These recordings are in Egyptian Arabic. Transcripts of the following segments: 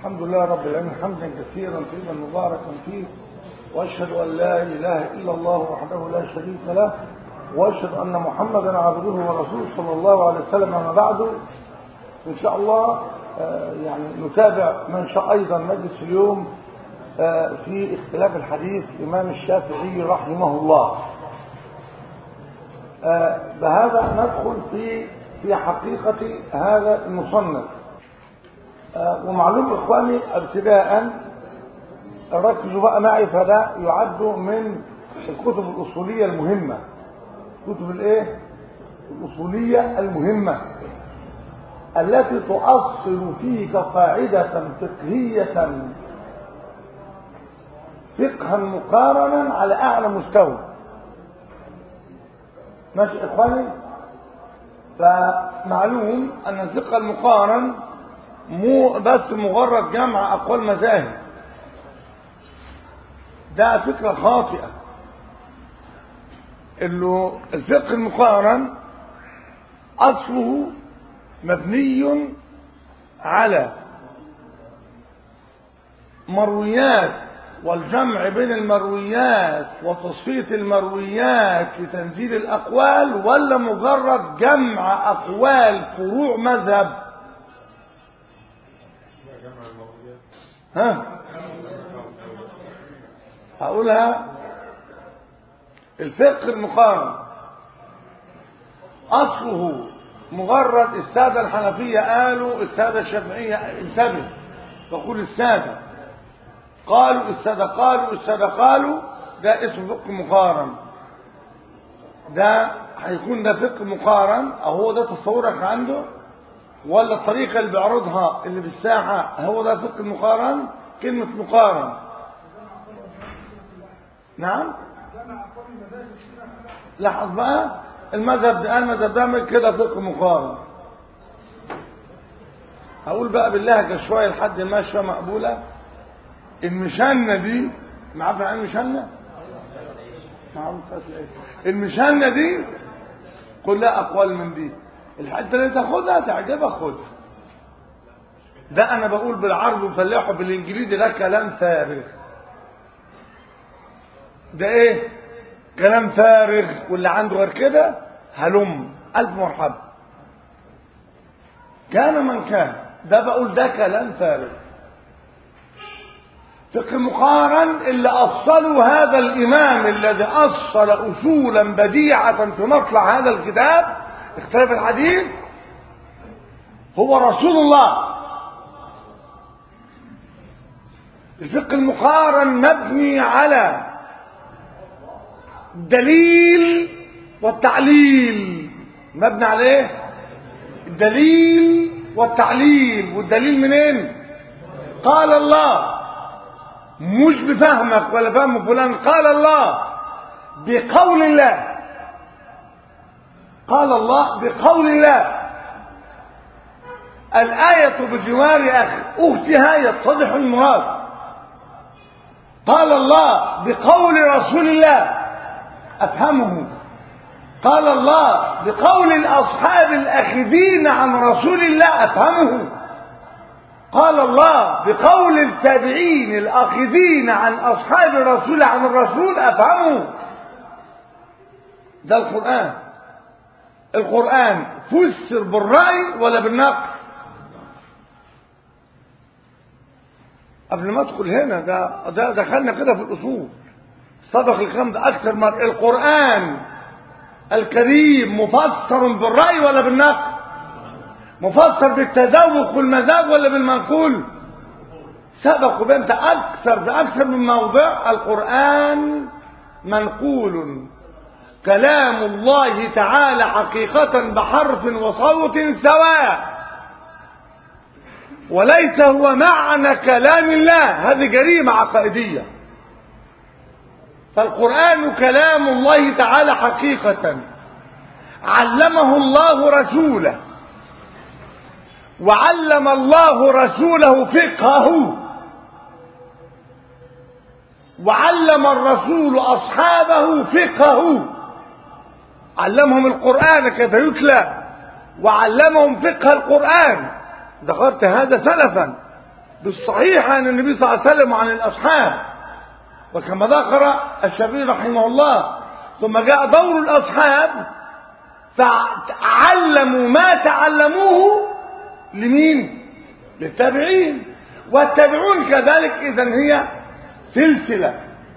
الحمد لله رب العالمين حمدا كثيرا طيبا مباركا فيه واشهد ان لا اله الا الله وحده لا شريك له واشهد ان محمدا عبده ورسوله صلى الله عليه وسلم اما بعد ان شاء الله يعني نتابع من شاء ايضا مجلس اليوم في اختلاف الحديث الامام الشافعي رحمه الله بهذا ندخل في في حقيقه هذا المصنف ومعلوم اخواني ابتداء ركزوا بقى معي فده يعد من الكتب الاصوليه المهمه كتب الايه الاصوليه المهمه التي تؤصل فيك قاعده فقهيه فقها مقارنا على اعلى مستوى ماشي اخواني فمعلوم ان الفقه المقارن مو بس مجرد جمع اقوال مذاهب ده فكره خاطئه انه الفقه المقارن اصله مبني على مرويات والجمع بين المرويات وتصفيه المرويات لتنزيل الاقوال ولا مجرد جمع اقوال فروع مذهب ها هقولها الفقه المقارن اصله مجرد الساده الحنفيه قالوا الساده الشافعيه انتبه بقول الساده قالوا الساده قالوا الساده قالوا ده اسمه فقه مقارن ده هيكون ده فقه مقارن او هو ده تصورك عنده ولا الطريقة اللي بيعرضها اللي في الساحة هو ده فقه المقارن كلمة مقارن نعم لاحظ بقى المذهب ده المذهب ده كده فقه مقارن هقول بقى باللهجة شوية لحد ما شوية مقبولة المشنة دي معرفة عن المشنة المشنة دي كلها أقوال من دي الحته اللي تاخدها تعجبك خدها ده انا بقول بالعربي وفلاحه بالانجليزي ده كلام فارغ ده ايه كلام فارغ واللي عنده غير كده هلم الف مرحبا كان من كان ده بقول ده كلام فارغ فقه مقارن اللي أصلوا هذا الإمام الذي أصل أصولا بديعة في مطلع هذا الكتاب اختلاف الحديث هو رسول الله الفقه المقارن مبني على الدليل والتعليل مبني على ايه الدليل والتعليل والدليل منين قال الله مش بفهمك ولا فهم فلان قال الله بقول الله قال الله بقول الله الآية بجوار أخ أختها يتضح المراد قال الله بقول رسول الله أفهمه قال الله بقول الأصحاب الأخذين عن رسول الله أفهمه قال الله بقول التابعين الأخذين عن أصحاب الرسول عن الرسول أفهمه ده القرآن القرآن فسر بالرأي ولا بالنقل قبل ما ادخل هنا ده ده دخلنا كده في الاصول سبق الكلام ده اكثر من القرآن الكريم مفسر بالرأي ولا بالنقل مفسر بالتذوق والمزاج ولا بالمنقول سبق وبنت اكثر في اكثر من موضع القرآن منقول كلام الله تعالى حقيقة بحرف وصوت سواء وليس هو معنى كلام الله هذه جريمة عقائدية فالقرآن كلام الله تعالى حقيقة علمه الله رسوله وعلم الله رسوله فقهه وعلم الرسول أصحابه فقهه علمهم القرآن كيف يتلى وعلمهم فقه القرآن ذكرت هذا سلفا بالصحيح عن النبي صلى الله عليه وسلم وعن الأصحاب وكما ذكر الشافعي رحمه الله ثم جاء دور الأصحاب فعلموا ما تعلموه لمين للتابعين والتابعون كذلك إذا هي سلسلة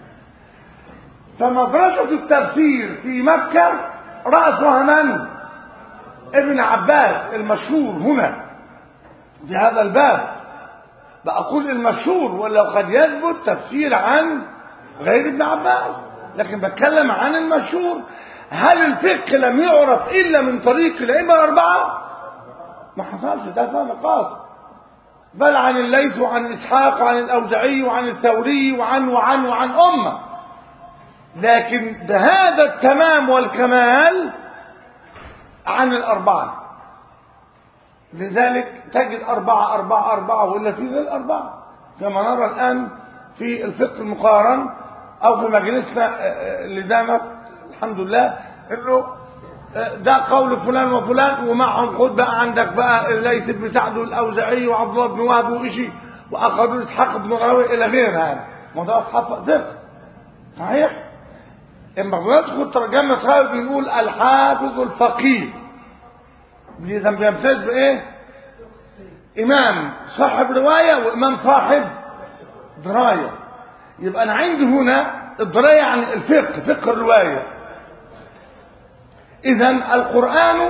فمدرسة التفسير في مكة رأسها من ابن عباس المشهور هنا في هذا الباب بقول المشهور ولو قد يثبت تفسير عن غير ابن عباس لكن بتكلم عن المشهور هل الفقه لم يعرف إلا من طريق الأئمة الأربعة ما حصلش ده فهم قاصر بل عن الليث وعن إسحاق وعن الأوزعي وعن الثوري وعن وعن وعن أمة لكن بهذا التمام والكمال عن الأربعة لذلك تجد أربعة أربعة أربعة ولا في غير أربعة كما نرى الآن في الفقه المقارن أو في مجلسنا اللي دامت الحمد لله إنه ده قول فلان وفلان ومعهم خد بقى عندك بقى الليث بن سعد والأوزعي وعبد الله بن وهب وإشي وآخرون إسحاق بن راوي إلى غير هذا ما ده أصحاب فقه صحيح؟ اما بندخل ترجمة خالد بنقول الحافظ الفقيه إذا بيمتاز بإيه؟ إمام صاحب رواية وإمام صاحب دراية يبقى أنا عندي هنا الدراية عن الفقه فقه الرواية إذا القرآن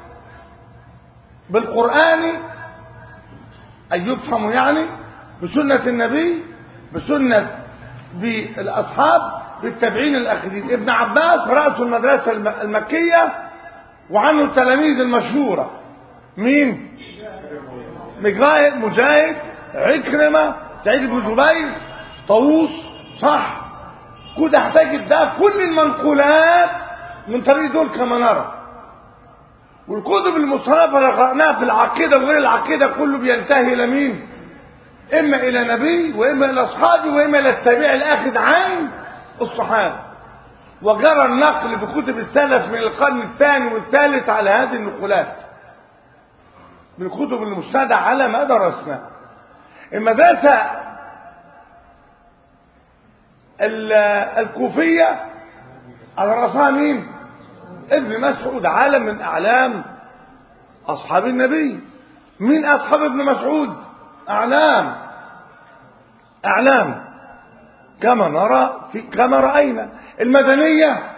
بالقرآن أن يفهم يعني بسنة النبي بسنة بالأصحاب بالتابعين الأخذين ابن عباس رأس المدرسة المكية وعنه التلاميذ المشهورة مين مجاهد مجاهد عكرمة سعيد بن جبير طاووس صح كده هتجد ده كل المنقولات من طريق دول كما نرى والكتب المصنفة اللي قرأناها في العقيدة وغير العقيدة كله بينتهي إلى مين؟ إما إلى نبي وإما إلى أصحابه وإما إلى التابع الآخذ عن الصحابة وجرى النقل بكتب السلف من القرن الثاني والثالث على هذه النقولات من الكتب المستندة على ما درسنا المدرسة الكوفية على رأسها مين؟ ابن مسعود عالم من أعلام أصحاب النبي مين أصحاب ابن مسعود؟ أعلام أعلام كما نرى في كما رأينا المدنية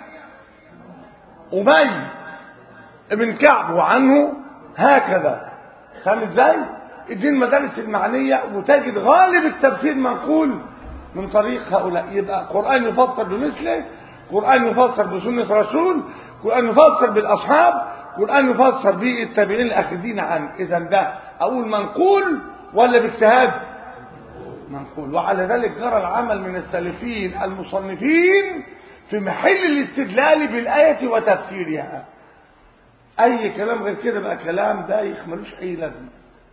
أبي ابن كعب وعنه هكذا فاهم ازاي؟ دي المدارس المعنية وتجد غالب التفسير منقول من طريق هؤلاء يبقى قرآن يفسر بمثله قرآن يفسر بسنة رسول قرآن يفسر بالأصحاب قرآن يفسر بالتابعين الأخذين عنه إذا ده أقول منقول ولا باجتهاد منقول وعلى ذلك جرى العمل من السلفين المصنفين في محل الاستدلال بالآية وتفسيرها أي كلام غير كده بقى كلام دايخ ملوش أي لازمة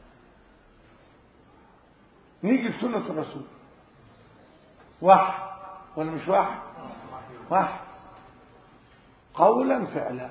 نيجي لسنة الرسول واحد ولا مش واحد واحد قولا فعلا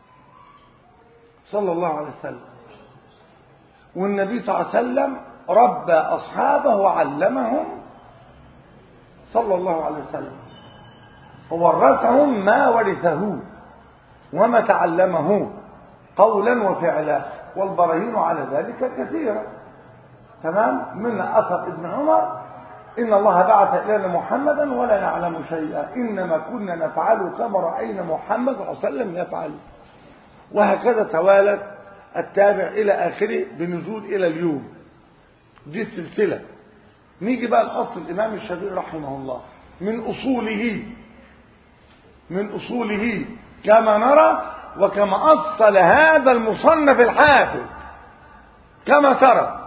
صلى الله عليه وسلم والنبي صلى الله عليه وسلم ربى أصحابه وعلمهم صلى الله عليه وسلم وورثهم ما ورثه وما تعلمه قولا وفعلا والبراهين على ذلك كثيرة تمام من أثر ابن عمر إن الله بعث إلينا محمدا ولا نعلم شيئا إنما كنا نفعل كما رأينا محمد صلى الله عليه وسلم يفعل وهكذا توالت التابع إلى آخره بنزول إلى اليوم دي السلسلة نيجي بقى الأصل الإمام الشافعي رحمه الله من أصوله من أصوله كما نرى وكما أصل هذا المصنف الحافظ كما ترى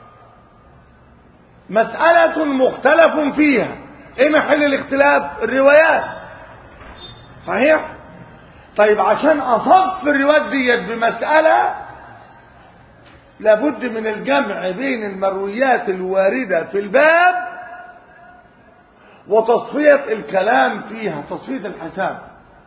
مسألة مختلف فيها ايه محل الاختلاف الروايات صحيح طيب عشان اصف الروايات ديت بمسألة لابد من الجمع بين المرويات الواردة في الباب وتصفية الكلام فيها تصفية الحساب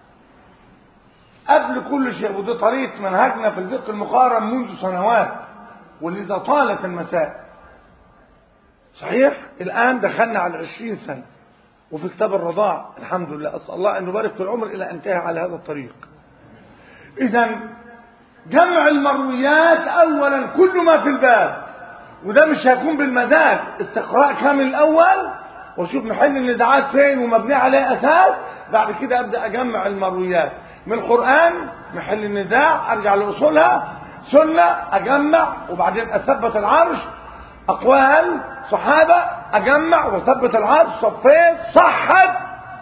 قبل كل شيء ودي طريقة منهجنا في الفقه المقارن منذ سنوات ولذا طالت المسائل صحيح الآن دخلنا على العشرين سنة وفي كتاب الرضاع الحمد لله أسأل الله أن يبارك في العمر إلى انتهى على هذا الطريق إذا جمع المرويات أولا كل ما في الباب وده مش هيكون بالمزاج استقراء كامل الأول واشوف محل النزاعات فين ومبني عليه أساس بعد كده أبدأ أجمع المرويات من القرآن محل النزاع أرجع لأصولها سنة أجمع وبعدين أثبت العرش أقوال صحابة أجمع وثبت العرش صفيت صحت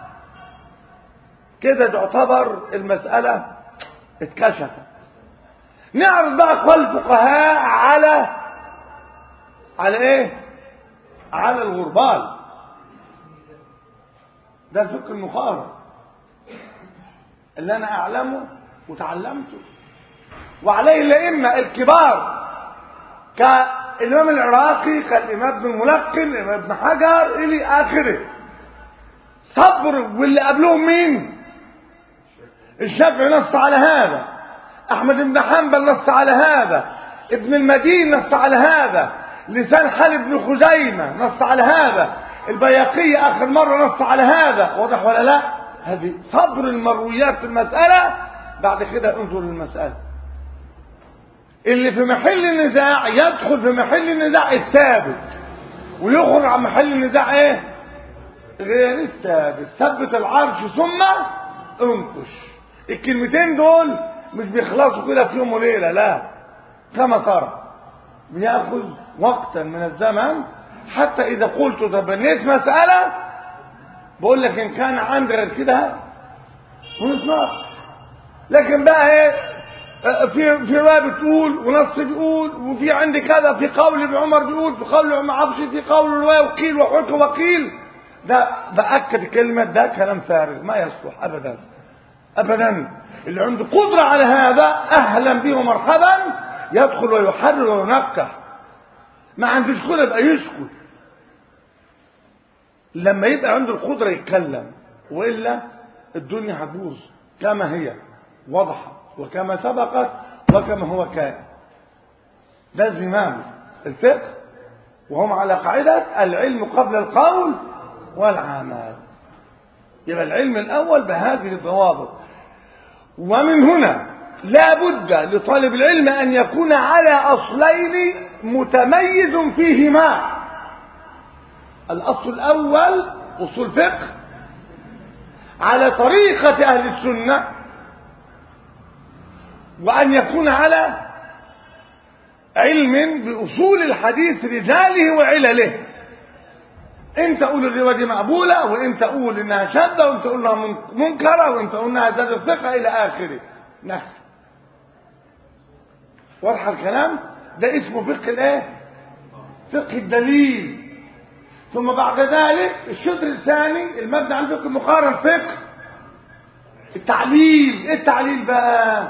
كده تعتبر المسألة اتكشفت نعرض بقى أقوال الفقهاء على على ايه على الغربال ده الفقه المقارن اللي انا اعلمه وتعلمته وعليه الائمه الكبار كالامام العراقي كالامام ابن الملقن الامام ابن حجر الى اخره صبر واللي قبلهم مين الشافعي نص على هذا احمد بن حنبل نص على هذا ابن المدين نص على هذا لسان حال بن خزيمة نص على هذا البياقي آخر مرة نص على هذا واضح ولا لا هذه صبر المرويات في المسألة بعد كده انظر للمسألة اللي في محل النزاع يدخل في محل النزاع الثابت ويخرج عن محل النزاع ايه غير الثابت ثبت العرش ثم انقش الكلمتين دول مش بيخلصوا كده في يوم وليله لا كما ترى بياخذ وقتا من الزمن حتى اذا قلت تبنيت مساله بقول لك ان كان عندي غير كده ونتناقش لكن بقى ايه في في روايه بتقول ونص بيقول وفي عندي كذا في قول ابن عمر بيقول في قول عمر عبش في قول روايه وقيل وحكى وقيل ده باكد كلمه ده كلام فارغ ما يصلح ابدا ابدا اللي عنده قدره على هذا اهلا به ومرحبا يدخل ويحرر وينقح ما عندوش قدره يبقى يسكت لما يبقى عنده القدره يتكلم والا الدنيا هتبوظ كما هي واضحه وكما سبقت وكما هو كائن ده الزمام الفقه وهم على قاعدة العلم قبل القول والعمل يبقى العلم الأول بهذه الضوابط ومن هنا لا بد لطالب العلم أن يكون على أصلين متميز فيهما الأصل الأول أصول فقه على طريقة أهل السنة وأن يكون على علم بأصول الحديث رجاله وعلله انت قول الرواية دي مقبولة وانت قول انها شاذة وانت قول انها منكرة وانت قول انها زاد الثقة الى اخره نفس واضح الكلام ده اسمه فقه الايه فقه الدليل ثم بعد ذلك الشطر الثاني المبني على الفقه المقارن فقه التعليل ايه التعليل بقى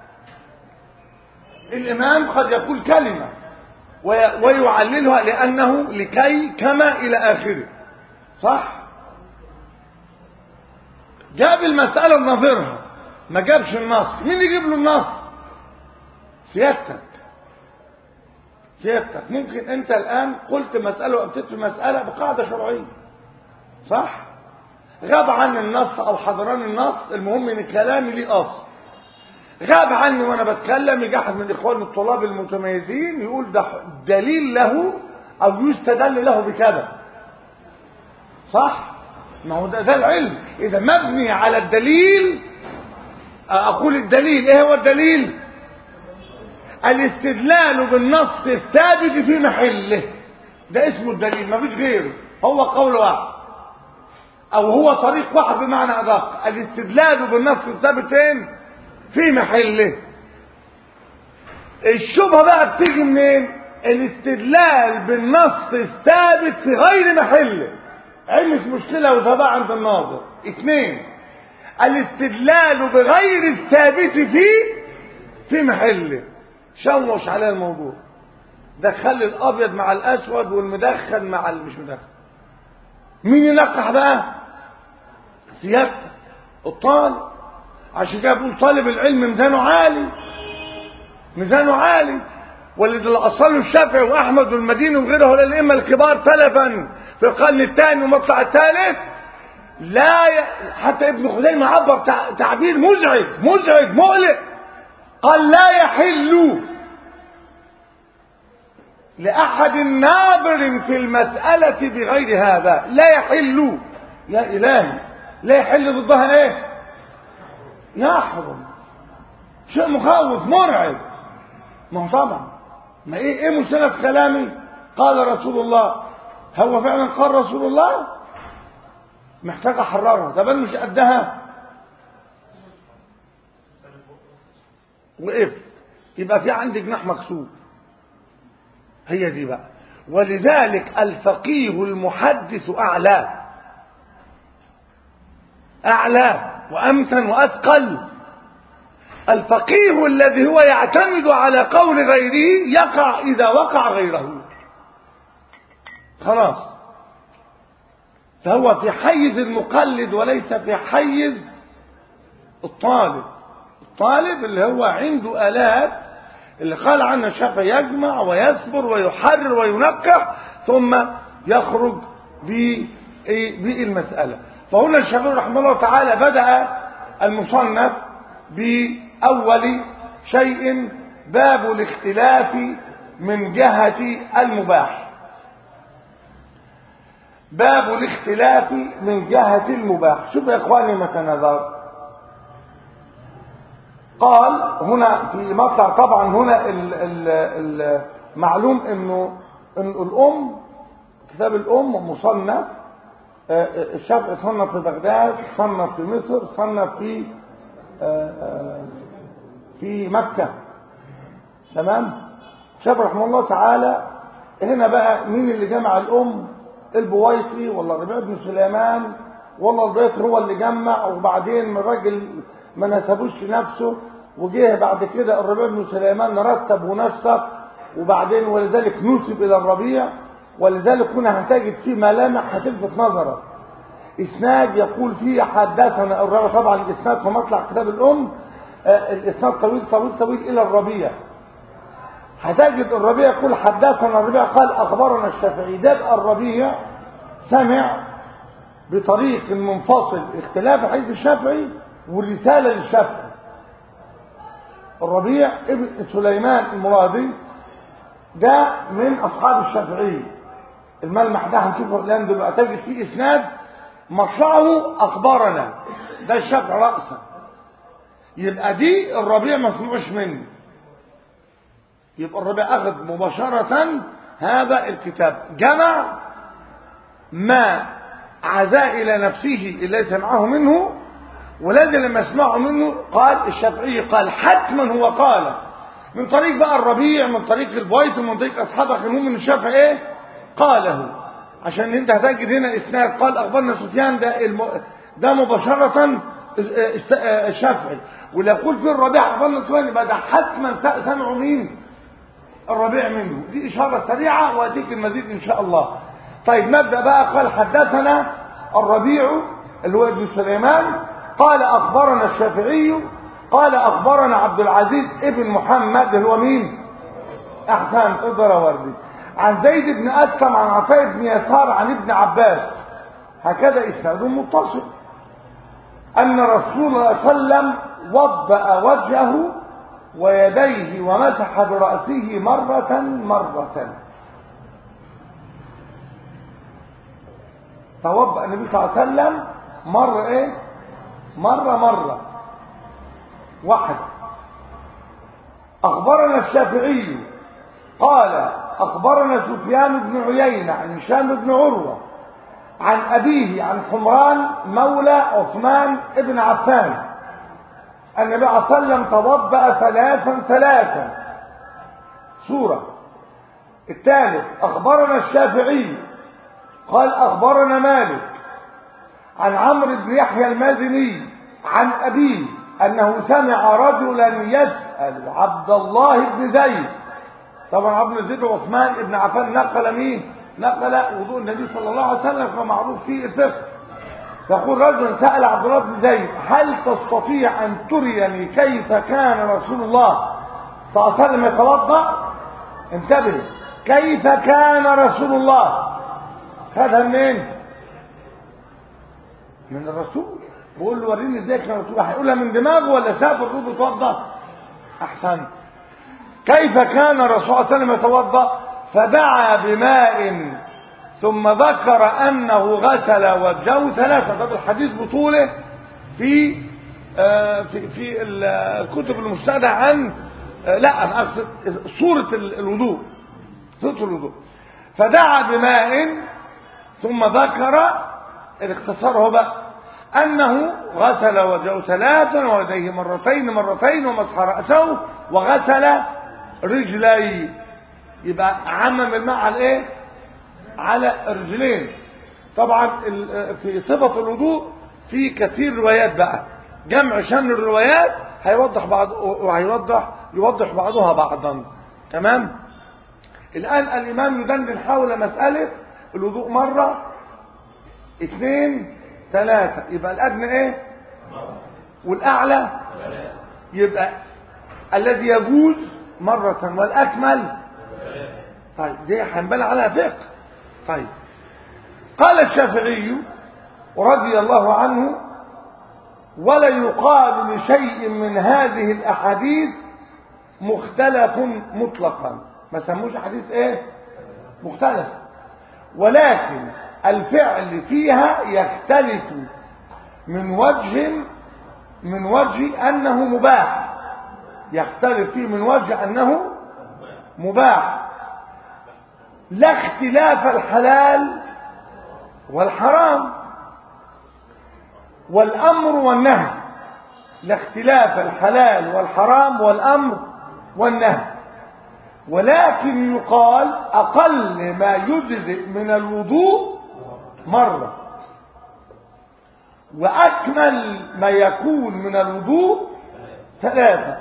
الإمام قد يقول كلمة ويعللها لأنه لكي كما إلى آخره صح جاب المسألة ونظرها ما جابش النص مين يجيب له النص سيادتك سيادتك ممكن انت الآن قلت مسألة وأبتدت في مسألة بقاعدة شرعية صح غاب عن النص أو حضران النص المهم ان كلامي ليه أصل غاب عني وانا بتكلم يجي احد من اخوان الطلاب المتميزين يقول ده دليل له او يستدل له بكذا صح ما هو ده, ده العلم اذا مبني على الدليل اقول الدليل ايه هو الدليل الاستدلال بالنص الثابت في محله ده اسمه الدليل ما فيش غيره هو قول واحد او هو طريق واحد بمعنى ادق الاستدلال بالنص الثابت فين في محله الشبهه بقى بتيجي منين الاستدلال بالنص الثابت في غير محله علمت مشكله وثباء عند الناظر اثنين الاستدلال بغير الثابت في في محله شوش عليه الموضوع دخل الابيض مع الاسود والمدخن مع مش مدخن مين ينقح بقى سيادتك الطالب عشان كده بقول طالب العلم ميزانه عالي ميزانه عالي واللي أصله الشافعي وأحمد والمديني وغيره الأئمة الكبار سلفا في القرن الثاني ومطلع الثالث لا ي... حتى ابن خزيمة عبر تعبير مزعج مزعج مقلق قال لا يحل لأحد نابر في المسألة بغير هذا لا يحل يا إلهي لا يحل ضدها ايه يحرم شيء مخوف مرعب ما هو طبعا ما ايه ايه مستند كلامي قال رسول الله هو فعلا قال رسول الله محتاج احررها طب انا مش قدها وقف يبقى في عندي جناح مكسور هي دي بقى ولذلك الفقيه المحدث اعلى اعلى وامتن واثقل الفقيه الذي هو يعتمد على قول غيره يقع اذا وقع غيره خلاص فهو في حيز المقلد وليس في حيز الطالب الطالب اللي هو عنده آلات اللي قال عنه الشافعي يجمع ويصبر ويحرر وينقح ثم يخرج بالمسألة فهنا الشافعي رحمه الله تعالى بدأ المصنف بأول شيء باب الاختلاف من جهة المباح باب الاختلاف من جهة المباح شوف يا اخواني متنظر قال هنا في مطلع طبعا هنا المعلوم انه إن الام كتاب الام مصنف الشافعي صنف في بغداد صنف في مصر صنف في في مكة تمام الشافعي رحمه الله تعالى هنا بقى مين اللي جمع الام البويطي ولا ربيع بن سليمان ولا البيطري هو اللي جمع وبعدين من الراجل ما نسبوش لنفسه وجه بعد كده الربيع بن سليمان رتب ونسق وبعدين ولذلك نسب الى الربيع ولذلك هنا هتجد فيه ملامح هتلفت نظرك اسناد يقول فيه حدثنا الربيع طبعا الاسناد في مطلع كتاب الام آه الاسناد طويل طويل طويل الى الربيع هتجد الربيع يقول حدثنا الربيع قال اخبرنا الشافعي ده الربيع سمع بطريق منفصل اختلاف حديث الشافعي والرساله للشافعي الربيع ابن سليمان المرادي ده من اصحاب الشافعي الملمح ده هنشوفه الان دلوقتي تجد فيه اسناد مطلعه اخبارنا ده الشافعي راسا يبقى دي الربيع ما سمعوش منه يبقى الربيع اخذ مباشره هذا الكتاب جمع ما عزا الى نفسه الذي سمعه منه والذي لما يسمعه منه قال الشافعي قال حتما هو قال من طريق بقى الربيع من طريق البويت من طريق اصحابك المهم من الشافعي ايه قاله عشان انت هتجد هنا اسناد قال اخبرنا سفيان ده الم... ده مباشره الشافعي ولا يقول في الربيع اخبرنا سفيان يبقى ده حتما سمعوا مين الربيع منه دي اشاره سريعه واديك المزيد ان شاء الله طيب نبدا بقى قال حدثنا الربيع اللي هو ابن سليمان قال اخبرنا الشافعي قال اخبرنا عبد العزيز ابن محمد اللي هو مين احسان الدراوردي عن زيد بن اسلم عن عطاء بن يسار عن ابن عباس هكذا اسناد متصل ان رسول الله صلى الله عليه وسلم وضأ وجهه ويديه ومسح برأسه مرة مرة توضأ النبي صلى الله عليه وسلم مرة ايه مرة مرة واحد أخبرنا الشافعي قال أخبرنا سفيان بن عيينة عن هشام بن عروة عن أبيه عن حمران مولى عثمان بن عفان النبي صلى الله عليه وسلم توضأ ثلاثا ثلاثا سورة الثالث أخبرنا الشافعي قال أخبرنا مالك عن عمرو بن يحيى المازني عن أبيه أنه سمع رجلا يسأل عبد الله بن زيد طبعا عبد الله زيد وعثمان بن عفان نقل مين نقل وضوء النبي صلى الله عليه وسلم كما معروف فيه الفقه يقول رجل سأل عبد الله بن زيد هل تستطيع أن تريني كيف كان رسول الله صلى الله عليه وسلم يتوضأ انتبه كيف كان رسول الله خدها منين من الرسول بقول له وريني ازاي كان الرسول هيقولها من دماغه ولا سافر الرسول يتوضا احسن كيف كان الرسول صلى الله عليه وسلم يتوضا فدعا بماء ثم ذكر انه غسل وجهه ثلاثه ده الحديث بطوله في آه في في الكتب المستندة عن آه لا انا اقصد صورة الوضوء صورة الوضوء فدعا بماء ثم ذكر الاختصار هو بقى انه غسل وجهه ثلاثا ويديه مرتين مرتين ومسح راسه وغسل رجليه يبقى عمم الماء على ايه على الرجلين طبعا في صفة الوضوء في كثير روايات بقى جمع شمل الروايات هيوضح بعض وهيوضح يوضح بعضها بعضا تمام الآن الإمام يدندن حول مسألة الوضوء مرة اثنين ثلاثة يبقى الأدنى ايه والأعلى يبقى الذي يجوز مرة والأكمل طيب دي هنبنى عليها فقه طيب قال الشافعي رضي الله عنه ولا يقال لشيء من هذه الأحاديث مختلف مطلقا ما سموش حديث ايه مختلف ولكن الفعل فيها يختلف من وجه من وجه أنه مباح يختلف فيه من وجه أنه مباح لا اختلاف الحلال والحرام والأمر والنهي لا اختلاف الحلال والحرام والأمر والنهي ولكن يقال أقل ما يجزئ من الوضوء مرة وأكمل ما يكون من الوضوء ثلاثة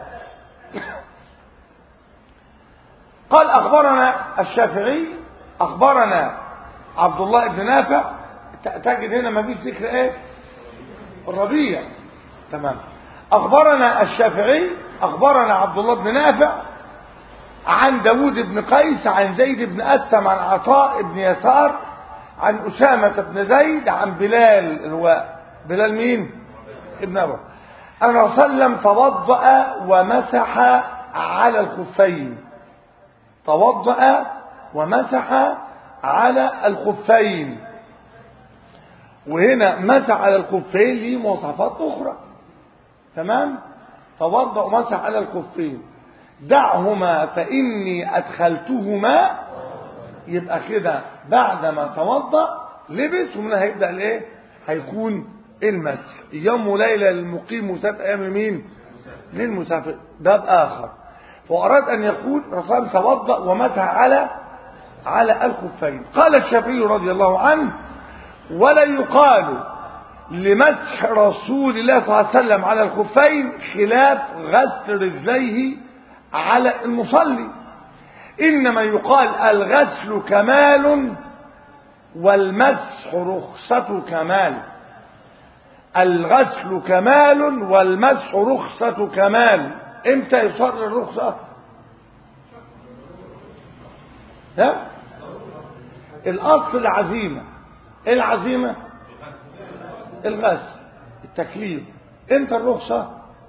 قال أخبرنا الشافعي أخبرنا عبد الله بن نافع تجد هنا ما فيش ذكر ايه الربيع تمام أخبرنا الشافعي أخبرنا عبد الله بن نافع عن داود بن قيس عن زيد بن أسلم عن عطاء بن يسار عن أسامة بن زيد عن بلال هو بلال مين ابن أبو أن وسلم توضأ ومسح على الخفين توضأ ومسح على الخفين وهنا مسح على الخفين ليه مواصفات أخرى تمام توضأ ومسح على الخفين دعهما فإني أدخلتهما يبقى كده بعدما توضأ لبس ومن هيبدأ الايه هيكون المسح يوم وليلة للمقيم وسات أيام مين للمسافر ده بآخر فأراد أن يقول رسول توضأ ومسح على على الخفين قال الشافعي رضي الله عنه ولا يقال لمسح رسول الله صلى الله عليه وسلم على الخفين خلاف غسل رجليه على المصلي إنما يقال الغسل كمال والمسح رخصة كمال الغسل كمال والمسح رخصة كمال امتى يصر الرخصة ها الاصل العزيمة ايه العزيمة الغسل التكليف امتى الرخصة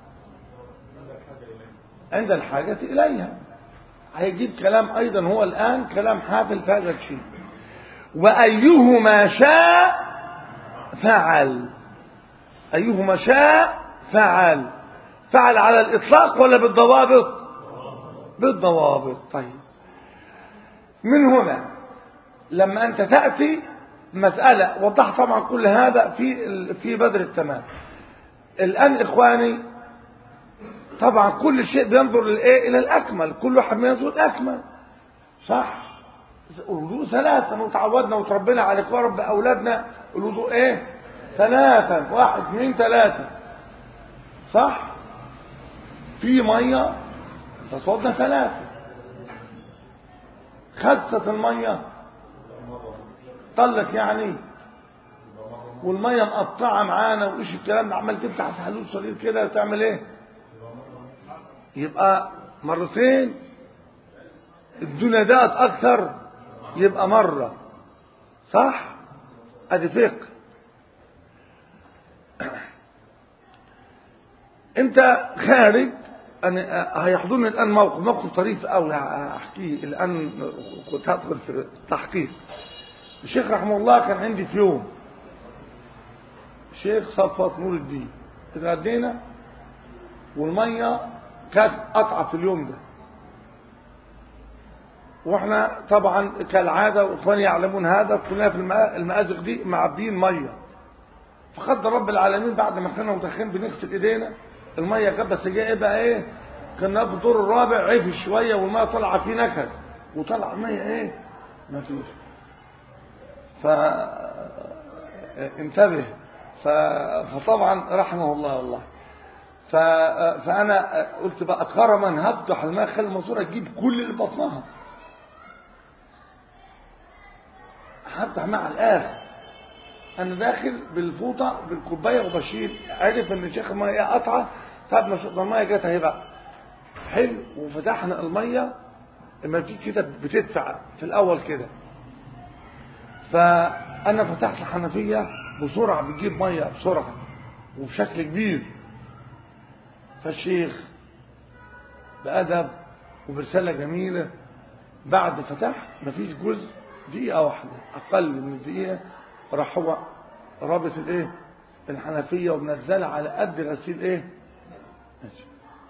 عند الحاجة إليها هيجيب كلام أيضا هو الآن كلام حافل في هذا الشيء وأيهما شاء فعل أيهما شاء فعل فعل على الإطلاق ولا بالضوابط بالضوابط طيب من هنا لما أنت تأتي مسألة وضح طبعا كل هذا في في بدر التمام الآن إخواني طبعا كل شيء بينظر للايه الى الاكمل كل واحد بينظر الاكمل صح الوضوء ثلاثة وتعودنا وتربينا على رب اولادنا الوضوء ايه ثلاثة واحد اثنين ثلاثة صح في مية تتوضى ثلاثة خست المية طلت يعني والمية مقطعة معانا وايش الكلام ده عمال تفتح في حلول صغير كده وتعمل ايه يبقى مرتين الدنيا دات اكثر يبقى مرة صح ادي فقه انت خارج أنا هيحضرني الان موقف موقف طريف قوي هحكيه الان كنت هدخل في التحقيق الشيخ رحمه الله كان عندي في يوم الشيخ صفوت نور الدين اتغدينا والميه كانت قطعه في اليوم ده واحنا طبعا كالعاده واخواني يعلمون هذا كلنا في المآزق دي معبيين ميه فقدر رب العالمين بعد ما كنا مدخلين بنغسل ايدينا الميه كانت بس جايه ايه بقى ايه كنا في الدور الرابع عفش شويه والميه طالعه فيه نكد وطلع الميه ايه ما فيش ف انتبه ف... فطبعا رحمه الله والله ف... فانا قلت بقى كرما هفتح الماء خلي الماسوره تجيب كل اللي بطنها هفتح مع الاخر انا داخل بالفوطه بالكوبايه وبشيل عرف ان شيخ الميه قطعه طب ما الميه جت اهي بقى حلو وفتحنا الميه لما بتيجي كده بتدفع في الاول كده فانا فتحت الحنفيه بسرعه بتجيب ميه بسرعه وبشكل كبير فالشيخ بأدب وبرسالة جميلة بعد فتح مفيش جزء دقيقة واحدة أقل من دقيقة راح هو رابط الايه الحنفية ومنزلها على قد غسيل ايه ماشي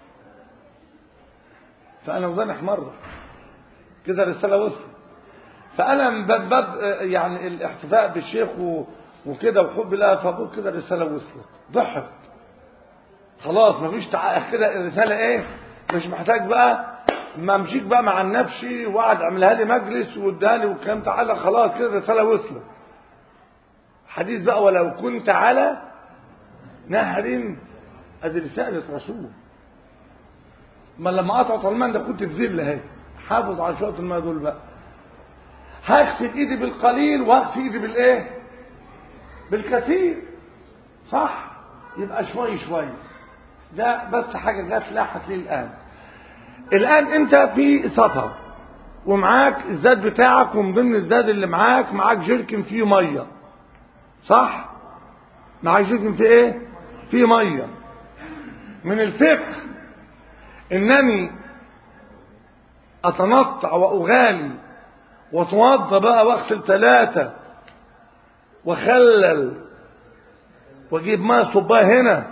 فأنا وزنح مرة كده الرسالة وصلت فأنا من باب باب يعني الاحتفاء بالشيخ وكده وحب لها فبقول كده الرسالة وصلت ضحك خلاص مفيش تعا كده الرسالة ايه مش محتاج بقى ما امشيك بقى مع النفسي وقعد اعملها لي مجلس واداني والكلام تعالى خلاص كده الرسالة وصلت حديث بقى ولو كنت على نهر ادي رسالة رسول ما لما قطعت الماء ده كنت في ذل اهي حافظ على شوية الماء دول بقى هغسل ايدي بالقليل واغسل ايدي بالايه بالكثير صح يبقى شوي شوي ده بس حاجة جات لاحت لي الآن الآن أنت في سفر ومعاك الزاد بتاعك ومن ضمن الزاد اللي معاك معاك جركن فيه مية صح معاك جركن فيه ايه فيه مية من الفقه انني اتنطع واغالي واتوضى بقى واغسل ثلاثة وخلل واجيب ماء صباه هنا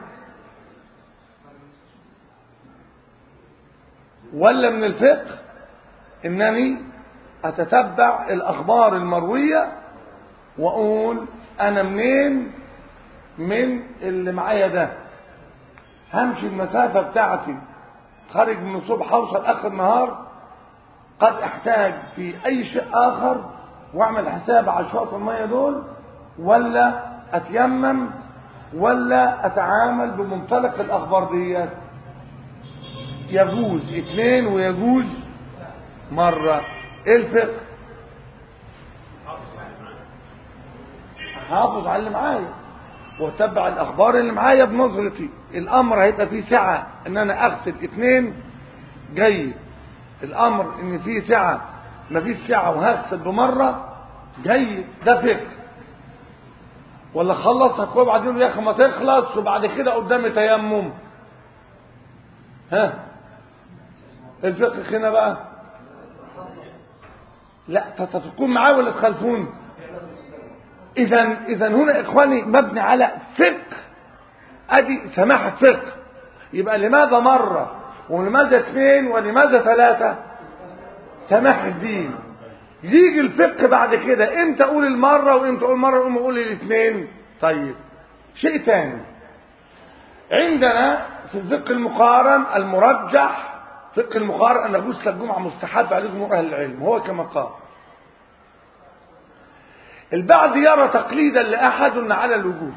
ولا من الفقه انني اتتبع الاخبار المرويه واقول انا منين من اللي معايا ده همشي المسافه بتاعتي خارج من الصبح اوصل اخر النهار قد احتاج في اي شيء اخر واعمل حساب على شوط الميه دول ولا اتيمم ولا اتعامل بمنطلق الاخبار ديت يجوز اثنين ويجوز مرة ايه الفقه حافظ على اللي معايا واتبع الاخبار اللي معايا بنظرتي الامر هيبقى فيه سعة ان انا اغسل اثنين جيد الامر ان فيه سعة مفيش سعة وهغسل بمرة جيد ده فقه ولا خلص وبعدين يا اخي ما تخلص وبعد كده قدامي تيمم ها الفقه هنا بقى لا تتفقون معاه ولا تخالفون اذا اذا هنا اخواني مبني على فقه ادي سماحه فقه يبقى لماذا مره ولماذا اثنين ولماذا ثلاثه سماحه دين يجي الفقه بعد كده امتى اقول المره وامتى اقول مره وامتى اقول الاثنين طيب شيء ثاني عندنا في الفقه المقارن المرجح فقه المقارن أن غسل الجمعة مستحب على جمهور أهل العلم هو كما قال البعض يرى تقليدا لأحد أن على الوجوب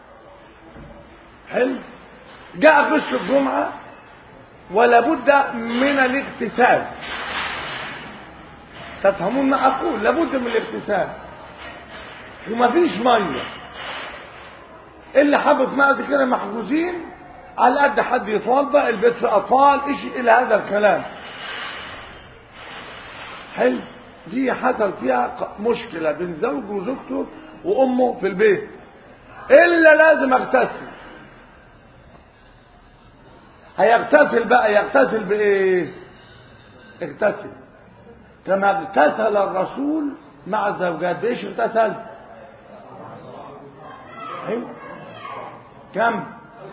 حلو جاء غسل الجمعة ولا بد من الاغتسال تفهمون ما أقول لابد من الاغتسال وما فيش مية اللي حبط ماء كده محجوزين على قد حد يتوضا البيت في اطفال ايش الى هذا الكلام حلو دي حصل فيها ق- مشكلة بين زوج وزوجته وأمه في البيت إلا لازم اغتسل هيغتسل بقى يغتسل بإيه اغتسل كما اغتسل الرسول مع الزوجات بإيش اغتسل حلو كم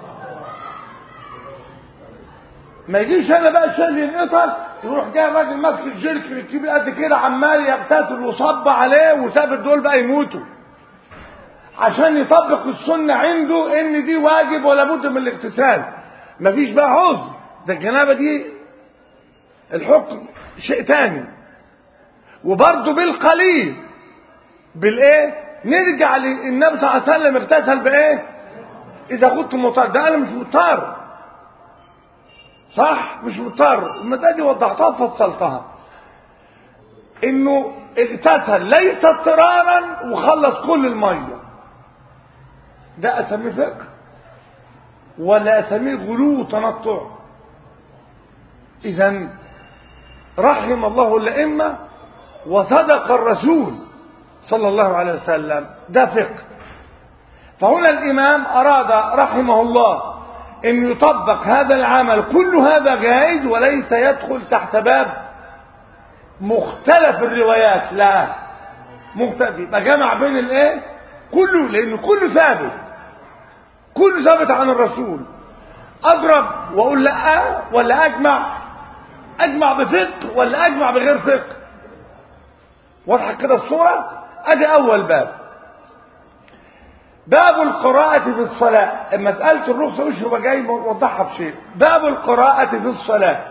ما يجيش انا بقى شايل ينقطك يروح جاي راجل ماسك الجرك الكبير قد كده عمال يغتسل وصب عليه وساب دول بقى يموتوا عشان يطبق السنة عنده ان دي واجب ولا بد من الاغتسال مفيش بقى عذر ده الجنابة دي الحكم شيء تاني وبرضه بالقليل بالايه نرجع للنبي صلى الله عليه وسلم اغتسل بايه اذا كنت مضطر ده انا مش مضطر صح مش مضطر المسألة دي وضحتها وفصلتها انه اغتسل ليس اضطرارا وخلص كل الميه ده اسميه فقه ولا اسميه غلو وتنطع اذا رحم الله الائمه وصدق الرسول صلى الله عليه وسلم ده فقه فهنا الامام اراد رحمه الله ان يطبق هذا العمل كل هذا جائز وليس يدخل تحت باب مختلف الروايات لا مختلف يبقى جمع بين الايه كله لان كله ثابت كله ثابت عن الرسول اضرب واقول لا ولا اجمع اجمع بفقه ولا اجمع بغير فقه واضحه كده الصوره ادي اول باب باب القراءة في الصلاة مسألة الرخصة مش هو جاي موضحها بشيء باب القراءة في الصلاة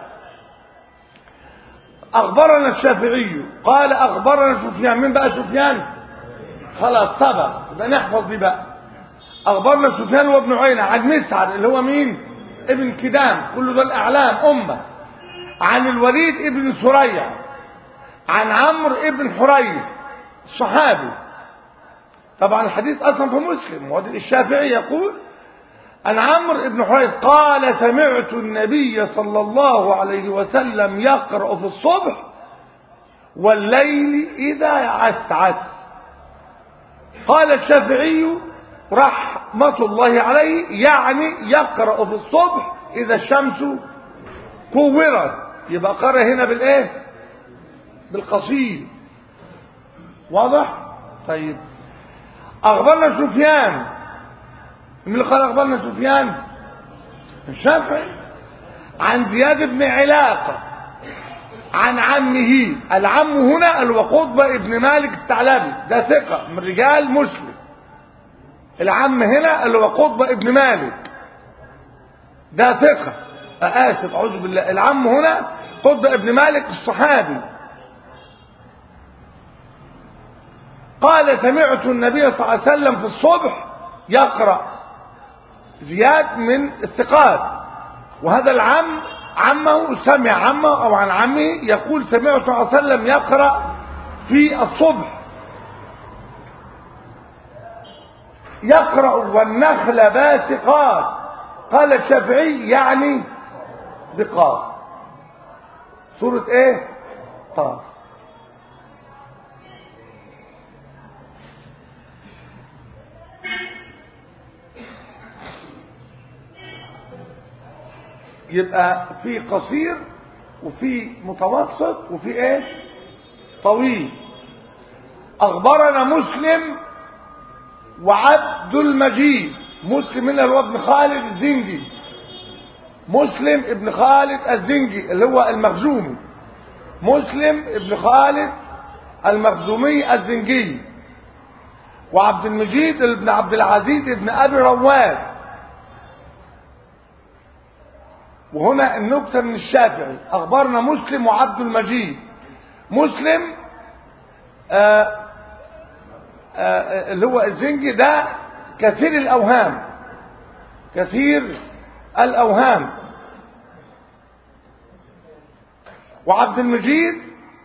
أخبرنا الشافعي قال أخبرنا سفيان من بقى سفيان خلاص سبق يبقى نحفظ دي بقى أخبرنا سفيان وابن عيينة عن مسعد اللي هو مين ابن كدام كل دول أعلام أمة عن الوليد ابن سريع عن عمرو ابن حريث صحابي طبعا الحديث اصلا في مسلم وهذا الشافعي يقول عن عمرو بن حريث قال سمعت النبي صلى الله عليه وسلم يقرأ في الصبح والليل إذا عسعس قال الشافعي رحمة الله عليه يعني يقرأ في الصبح إذا الشمس كورت يبقى قرأ هنا بالإيه بالقصيد واضح طيب أخبرنا سفيان من اللي قال أخبرنا سفيان الشافعي عن زياد بن علاقة عن عمه العم هنا الوقوطبة ابن مالك الثعلبي ده ثقة من رجال مسلم العم هنا الوقوطبة ابن مالك ده ثقة آسف أعوذ بالله العم هنا قطبة ابن مالك الصحابي قال سمعت النبي صلى الله عليه وسلم في الصبح يقرأ زياد من الثقات وهذا العم عمه سمع عمه أو عن عمه يقول سمعت صلى الله عليه وسلم يقرأ في الصبح يقرأ والنخل باسقات قال الشافعي يعني بقاف سورة ايه طاف يبقى في قصير وفي متوسط وفي ايه طويل اخبرنا مسلم وعبد المجيد مسلم هنا هو ابن خالد الزنجي مسلم ابن خالد الزنجي اللي هو المخزومي مسلم ابن خالد المخزومي الزنجي وعبد المجيد ابن عبد العزيز ابن ابي رواد وهنا النكتة من الشافعي أخبرنا مسلم وعبد المجيد مسلم آآ آآ اللي هو الزنجي ده كثير الأوهام كثير الأوهام وعبد المجيد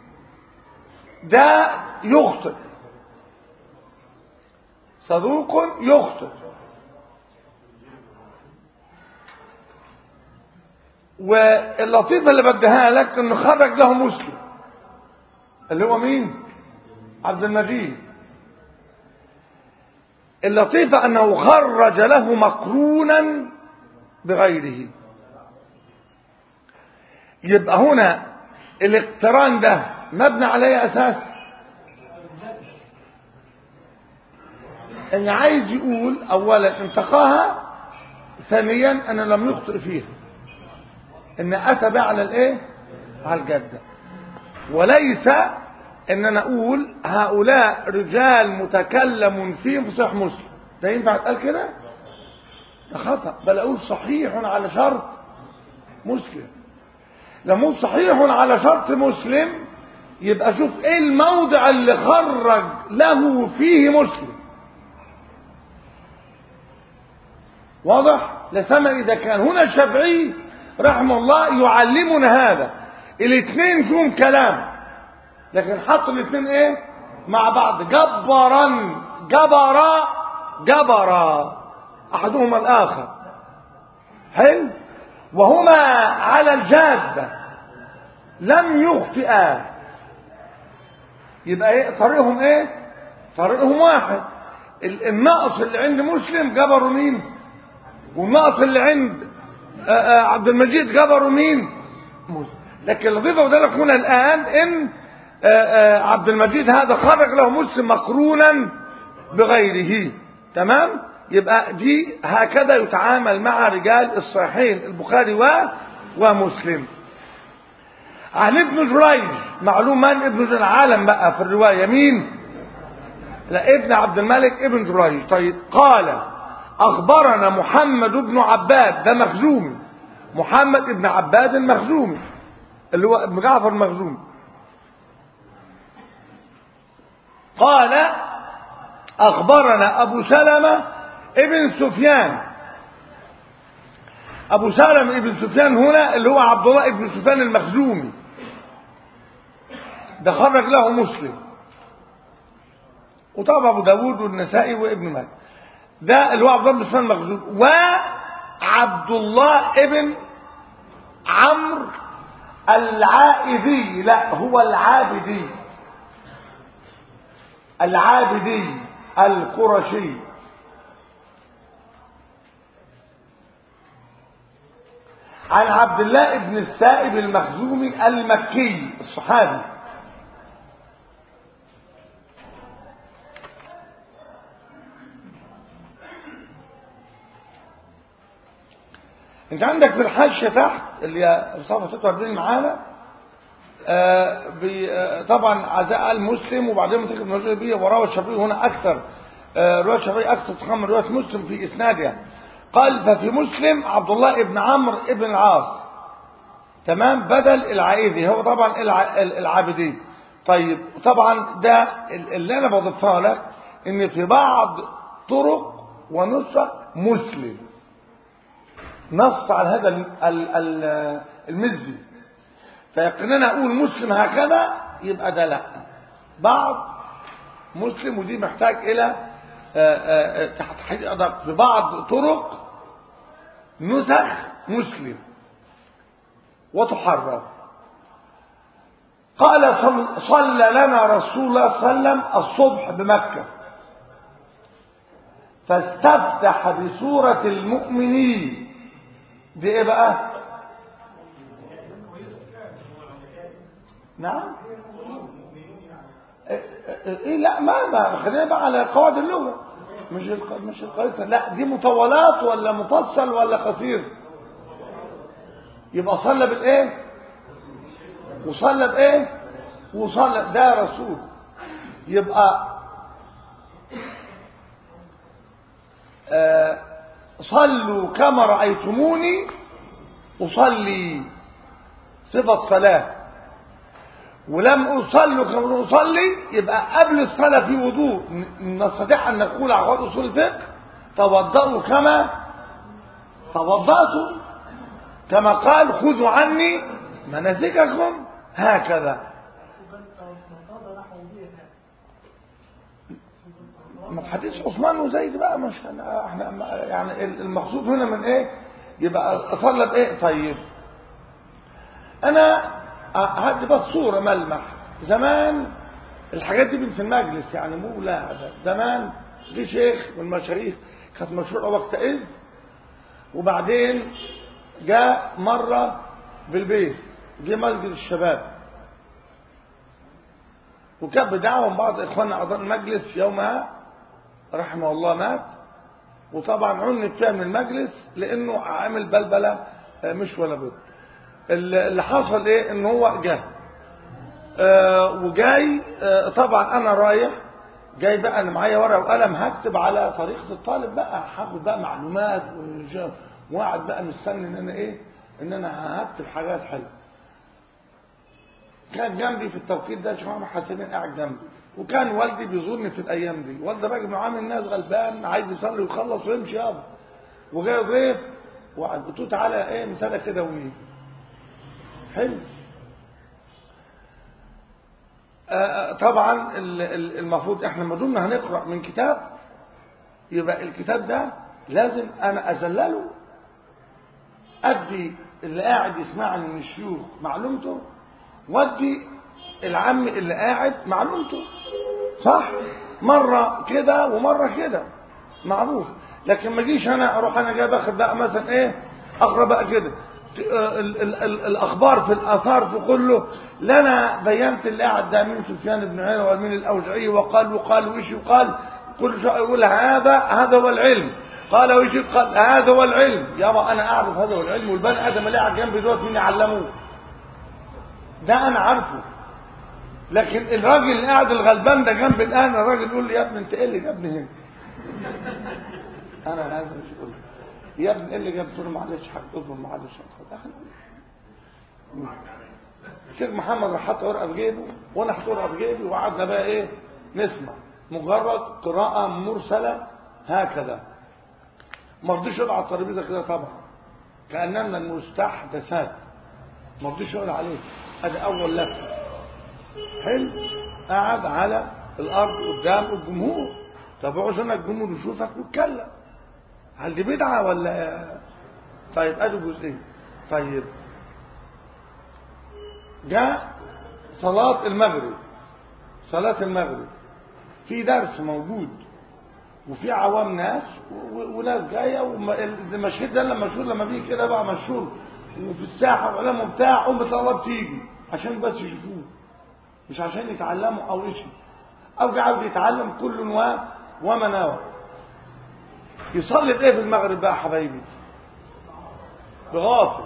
ده يخطئ صدوق يخطئ واللطيفة اللي بديها لك انه خرج له مسلم اللي هو مين عبد المجيد اللطيفة أنه خرج له مقرونا بغيره يبقى هنا الاقتران ده مبني عليه أساس ان عايز يقول اولا انتقاها ثانيا ان لم يخطئ فيها ان اتى بها على الايه على الجده وليس ان انا اقول هؤلاء رجال متكلم فيهم في صحيح مسلم ده ينفع يتقال كده ده خطا بل اقول صحيح على شرط مسلم لما اقول صحيح على شرط مسلم يبقى شوف ايه الموضع اللي خرج له فيه مسلم واضح لسما اذا كان هنا الشافعي رحمه الله يعلمنا هذا الاثنين فيهم كلام لكن حطوا الاثنين ايه مع بعض جبرا جبرا جبرا احدهما الاخر حلو وهما على الجاده لم يخطئا يبقى ايه طريقهم ايه طريقهم واحد النقص اللي عند مسلم جبروا مين والنقص اللي عند آآ آآ عبد المجيد جبروا مين مسلم لكن اللطيفه وذلك هنا الان ان آآ عبد المجيد هذا خرج له مسلم مقرونا بغيره تمام يبقى دي هكذا يتعامل مع رجال الصحيحين البخاري و ومسلم عن ابن جريج معلوم من ابن جريج العالم بقى في الرواية مين لا ابن عبد الملك ابن جريج طيب قال اخبرنا محمد بن عباد ده مخزومي محمد ابن عباد المخزومي اللي هو ابن جعفر المخزومي قال اخبرنا ابو سلمة ابن سفيان ابو سلمة ابن سفيان هنا اللي هو عبد الله ابن سفيان المخزومي ده خرج له مسلم وطبعا ابو داود والنسائي وابن ماجه ده اللي هو عبد الله بن سفيان المخزومي وعبد الله ابن عمرو العائذي لا هو العابدي العابدي القرشي عن عبد الله بن السائب المخزومي المكي الصحابي انت عندك في الحاشيه تحت اللي هي صفحه 46 معانا آه آه طبعا عزاء المسلم وبعدين منتخب المسلم بيه وراه الشافعي هنا اكثر آه روايه الشافعي اكثر تخمر روايه مسلم في اسنادها قال ففي مسلم عبد الله بن عمرو بن العاص تمام بدل العائذي هو طبعا العابدي طيب طبعا ده اللي انا بضيفها لك ان في بعض طرق ونسخ مسلم نص على هذا المزي فيقننا اقول مسلم هكذا يبقى ده لا بعض مسلم ودي محتاج الى تحديد ادق في بعض طرق نسخ مسلم وتحرر قال صلى لنا رسول الله صلى الله عليه وسلم الصبح بمكة فاستفتح بسورة المؤمنين دي ايه بقى نعم ايه لا ما ما خلينا بقى على قواعد اللغه مش الق... مش القيصر لا دي مطولات ولا مفصل ولا قصير يبقى صلى بالايه وصلى بايه وصلى ده رسول يبقى آه صلوا كما رأيتموني أصلي صفة صلاة ولم أصلوا كما أصلي يبقى قبل الصلاة في وضوء نستطيع أن نقول على قواعد أصول الفقه توضأوا كما توضأتم كما قال خذوا عني مناسككم هكذا ما في حديث عثمان وزيد بقى مش احنا يعني المقصود هنا من ايه يبقى اصلى بايه طيب انا هدي بس صوره ملمح زمان الحاجات دي في المجلس يعني مو لا زمان جه شيخ من المشايخ كانت مشهوره وقتئذ وبعدين جاء مره بالبيت جه مسجد الشباب وكان بدعوة من بعض إخواننا أعضاء المجلس يومها رحمه الله مات وطبعا عنت فيها من المجلس لأنه عامل بلبلة مش ولا بد اللي حصل إيه إن هو جه آه وجاي آه طبعا أنا رايح جاي بقى أنا معايا ورقة وقلم هكتب على طريقة الطالب بقى هاخد بقى معلومات وقاعد بقى مستني إن أنا إيه إن أنا هكتب حاجات حلوة كان جنبي في التوقيت ده شيخ محمد حسين قاعد جنبي وكان والدي بيزورني في الايام دي والدي راجل معامل الناس غلبان عايز يصلي ويخلص ويمشي يابا وجاي ضيف وقعد قلت له تعالى ايه مثلا كده ونيجي حلو آه طبعا المفروض احنا ما دمنا هنقرا من كتاب يبقى الكتاب ده لازم انا اذلله ادي اللي قاعد يسمعني من الشيوخ معلومته ودي العم اللي قاعد معلومته صح مرة كده ومرة كده معروف لكن ما جيش انا اروح انا جاي باخد بقى مثلا ايه اقرا بقى كده ال ال ال الاخبار في الاثار في كله لنا بينت اللي قاعد ده مين سفيان بن عيينه ومين الاوزعي وقال وقال وايش يقال كل شيء يقول هذا هذا هو العلم قال وايش قال هذا هو العلم يابا انا اعرف هذا هو العلم والبني ادم اللي قاعد جنبي دوت مين يعلموه ده انا عارفه لكن الراجل اللي قاعد الغلبان ده جنب الان الراجل يقول لي يا ابني انت ايه اللي جابني هنا انا هذا مش اقول يا ابني ايه اللي جاب له معلش حق اظلم معلش الشيخ محمد راح حط ورقه في جيبه وانا حط ورقه في جيبي وقعدنا بقى ايه نسمع مجرد قراءه مرسله هكذا ما رضيش يقعد على الترابيزه كده طبعا كاننا المستحدثات ما رضيش يقعد عليه ادي اول لفه حلو قعد على الارض قدام الجمهور طب اقعد هنا الجمهور يشوفك واتكلم هل دي بدعه ولا طيب ادي جزئين طيب جاء صلاة المغرب صلاة المغرب في درس موجود وفي عوام ناس وناس جايه والمشهد ده لما مشهور لما بيجي كده بقى مشهور وفي الساحه وعلامه بتاع ام طلاب تيجي عشان بس يشوفوه مش عشان يتعلموا او شيء او قاعد يتعلم كل و وما نوى يصلي بايه في المغرب بقى حبايبي بغافل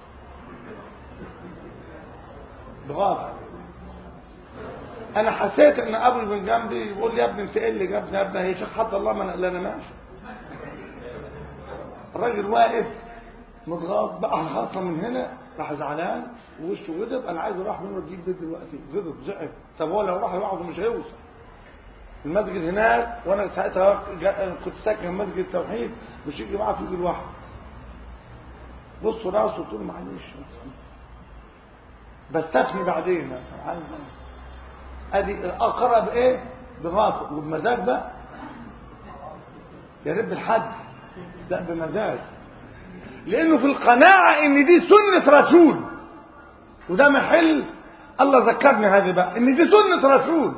بغافل انا حسيت ان ابوي من جنبي يقول لي يا ابني انت ايه اللي جابني يا ابني هي شيخ حتى الله ما انا ماشي الراجل واقف متغاظ بقى اصلا من هنا راح زعلان ووشه غضب انا عايز اروح منه اجيب بيت دلوقتي غضب زعل طب هو لو راح لوحده مش هيوصل المسجد هناك وانا ساعتها كنت ساكن مسجد التوحيد مش يجي معاه فيجي لوحده بص راسه تقول معلش بستثني بعدين عايز ادي اقرا بايه بغافل وبمزاج بقى يا رب الحد لا بمزاج لانه في القناعه ان دي سنه رسول وده محل الله ذكرني هذه بقى ان دي سنه رسول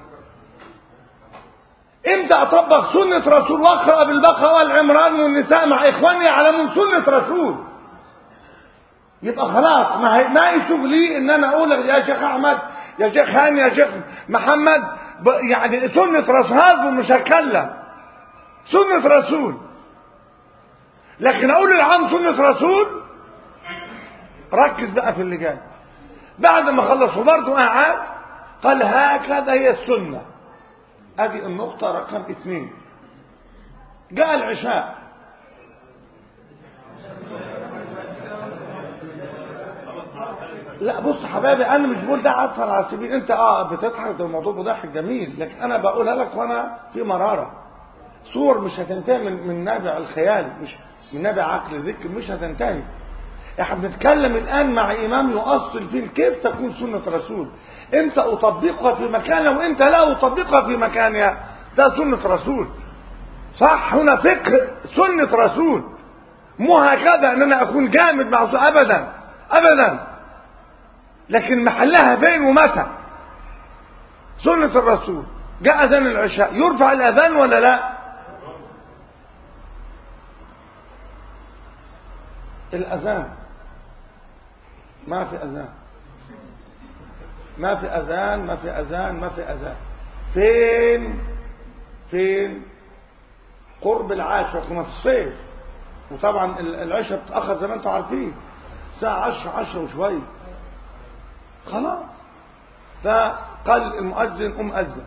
امتى اطبق سنه رسول واقرا بالبقره والعمران والنساء مع اخواني يعلمون سنه رسول يبقى خلاص ما هي ما هي شغلي ان انا اقول يا شيخ احمد يا شيخ هاني يا شيخ محمد يعني سنة رسول هذا مش هتكلم سنة رسول لكن اقول العام سنة رسول ركز بقى في اللي جاي بعد ما خلص وبرضه قعد قال هكذا هي السنة ادي النقطة رقم اثنين جاء العشاء لا بص حبايبي انا مش بقول ده عطفا على سبيل انت اه بتضحك ده الموضوع بضحك جميل لكن انا بقولها لك وانا في مراره صور مش هتنتهي من من نابع الخيال مش من نابع عقل الذكر مش هتنتهي احنا بنتكلم الان مع امام يؤصل فيه كيف تكون سنه رسول امتى اطبقها في مكانها وامتى لا اطبقها في مكانها ده سنه رسول صح هنا فقه سنه رسول مو هكذا ان انا اكون جامد مع ابدا ابدا لكن محلها فين ومتى سنة الرسول جاء أذان العشاء يرفع الأذان ولا لا الأذان ما في أذان ما في أذان ما في أذان ما في أذان فين فين قرب العاشر كنا في الصيف وطبعا العشاء بتأخر زي ما انتم عارفين الساعة عشر عشر وشوية خلاص فقال المؤذن قم أذن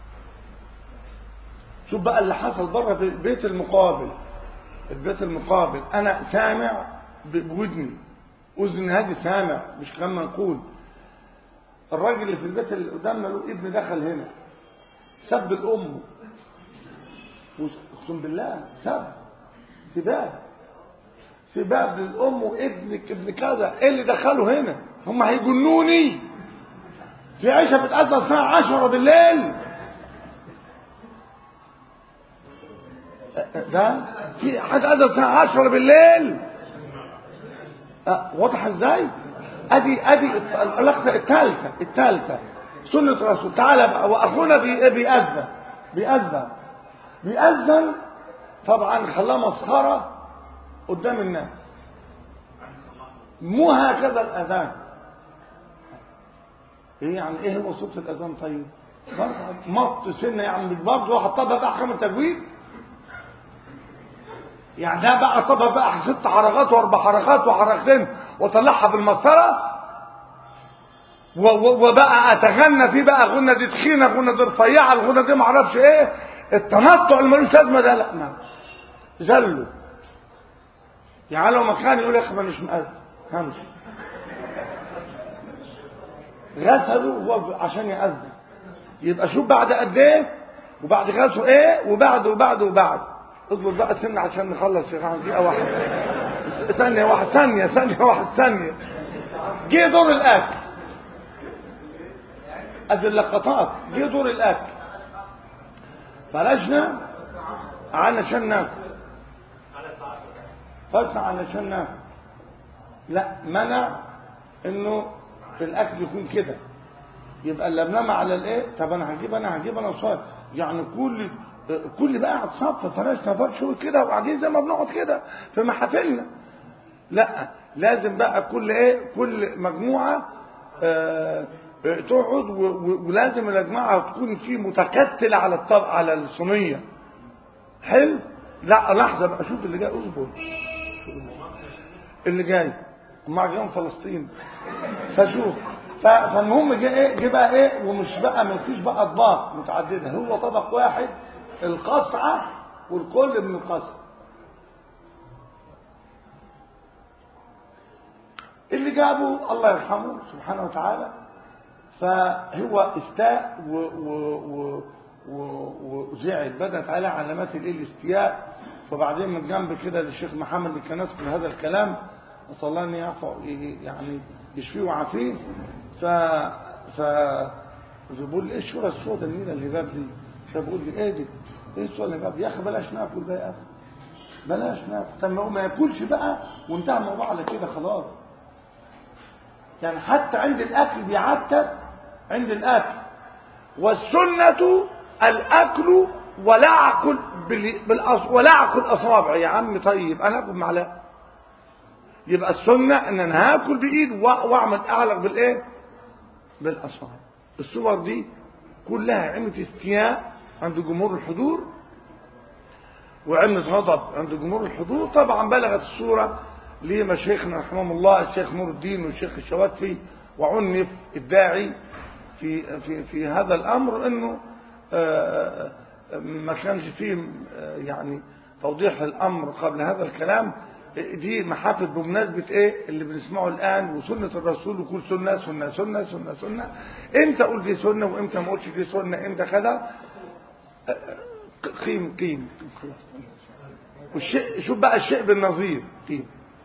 شوف بقى اللي حصل بره في البيت المقابل البيت المقابل انا سامع بودني اذن هادي سامع مش كلام منقول الراجل اللي في البيت اللي قدامنا له ابن دخل هنا سب الام اقسم بالله سب سباب سباب للام وابنك ابن كذا ايه اللي دخله هنا هم هيجنوني في عيشه بتأذى الساعه 10 بالليل ده في حد أدى الساعة 10 بالليل أه واضح ازاي ادي ادي اللقطة الثالثة الثالثة سنة الرسول تعالى بقى واخونا بيأذن بيأذن بيأذن طبعا خلاه مسخرة قدام الناس مو هكذا الأذان ايه يعني ايه هو صوت الأذان طيب مط سنة يعني برضه واحد طبق أحكام التجويد يعني ده بقى طبق بقى ست حركات واربع حركات وحركتين واطلعها بالمسطره وبقى اتغنى فيه بقى غنى دي تخينه غنى دي رفيعه الغنى دي معرفش ايه التنطع اللي ملوش لازمه ده لا ما زلوا يعني لو مكان يقول يا اخي مانيش مأذن همشي غسلوا هو عشان يأذن يبقى شوف بعد قد ايه وبعد غسله ايه وبعد وبعد وبعد اصبر بقى سنة عشان نخلص يا جماعه دقيقة واحدة ثانية واحدة ثانية ثانية واحدة ثانية جه دور الأكل أدي اللقطات جه دور الأكل فرجنا علشان ناكل فرجنا علشان ناكل لا منع انه الاكل يكون كده يبقى اللي بنام على الايه طب انا هجيب انا هجيب انا صار يعني كل كل بقى قاعد صف فرشنا فرش كده وقاعدين زي ما بنقعد كده في محافلنا لا لازم بقى كل ايه كل مجموعه آه تقعد ولازم المجموعه تكون في متكتله على الطبق على الصينيه حلو لا لحظه بقى شوف اللي جاي اصبر اللي جاي مع جاي فلسطين فشوف فالمهم جه ايه جه بقى ايه ومش بقى ما فيش بقى اطباق متعدده هو طبق واحد القصعة والكل من القصعة اللي جابه الله يرحمه سبحانه وتعالى فهو استاء وزعل بدأت عليه علامات الايه الاستياء فبعدين من جنب كده للشيخ محمد اللي كان يذكر هذا الكلام نسال الله ان يعفو يعني يشفيه ويعافيه ف ف بيقول ايه الشورى السوداء النيله اللي باب دي فبقول لي ايه دي ايه السؤال اللي باب يا اخي بلاش ناكل بقى يا اخي بلاش ناكل طب ما ياكلش بقى وانتهى الموضوع على كده خلاص يعني حتى عند الاكل بيعتب عند الاكل والسنه الاكل ولا اكل بالأص... ولا اكل اصابع يا عم طيب انا اكل معلقه يبقى السنه ان انا هاكل بايد واعمل اعلق بالايه بالاصابع الصور دي كلها عمة استياء عند جمهور الحضور وعمة غضب عند جمهور الحضور طبعا بلغت الصورة لمشايخنا رحمهم الله الشيخ نور الدين والشيخ الشواتفي وعنف الداعي في في في هذا الامر انه ما كانش فيه يعني توضيح الامر قبل هذا الكلام دي محافل بمناسبة ايه اللي بنسمعه الان وسنة الرسول وكل سنة سنة سنة سنة سنة امتى اقول دي سنة وامتى ما اقولش دي سنة امتى كذا قيم قيم خلاص والشيء شوف بقى الشيء بالنظير قيم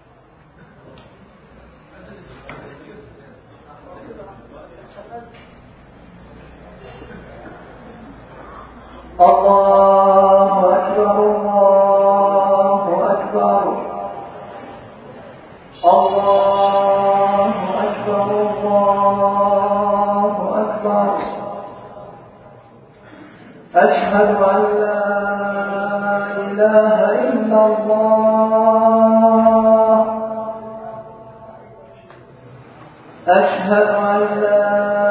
الله أكبر الله أكبر الله أكبر الله أكبر إله إلا الله أشهد أن لا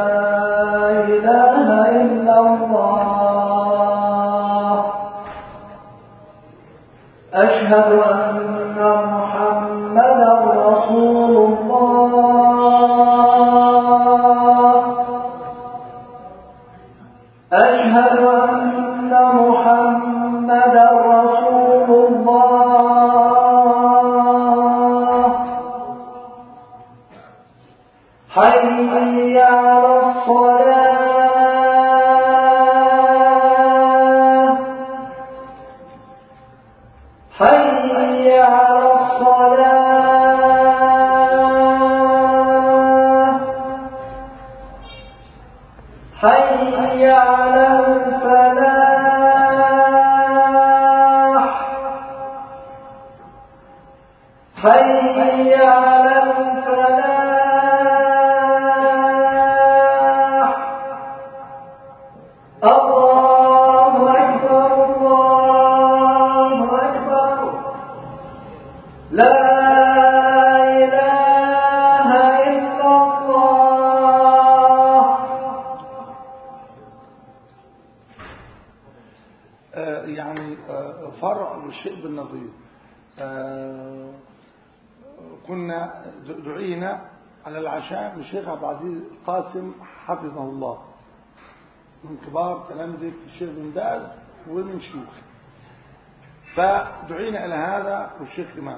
إله إلا الله أشهد أن محمدا رسول الله أشهد أن محمدا رسول الله حي على الصلاة حي على الصلاة حي على الفلاح حي على الفلاح الله أكبر الله أكبر لا إله إلا الله آه، يعني آه، فرع للشيء بالنظير آه، كنا د- دعينا على العشاء من الشيخ عبد العزيز قاسم حفظه الله من كبار تلامذة الشيخ بن باز ومن شيوخ فدعينا إلى هذا والشيخ إمام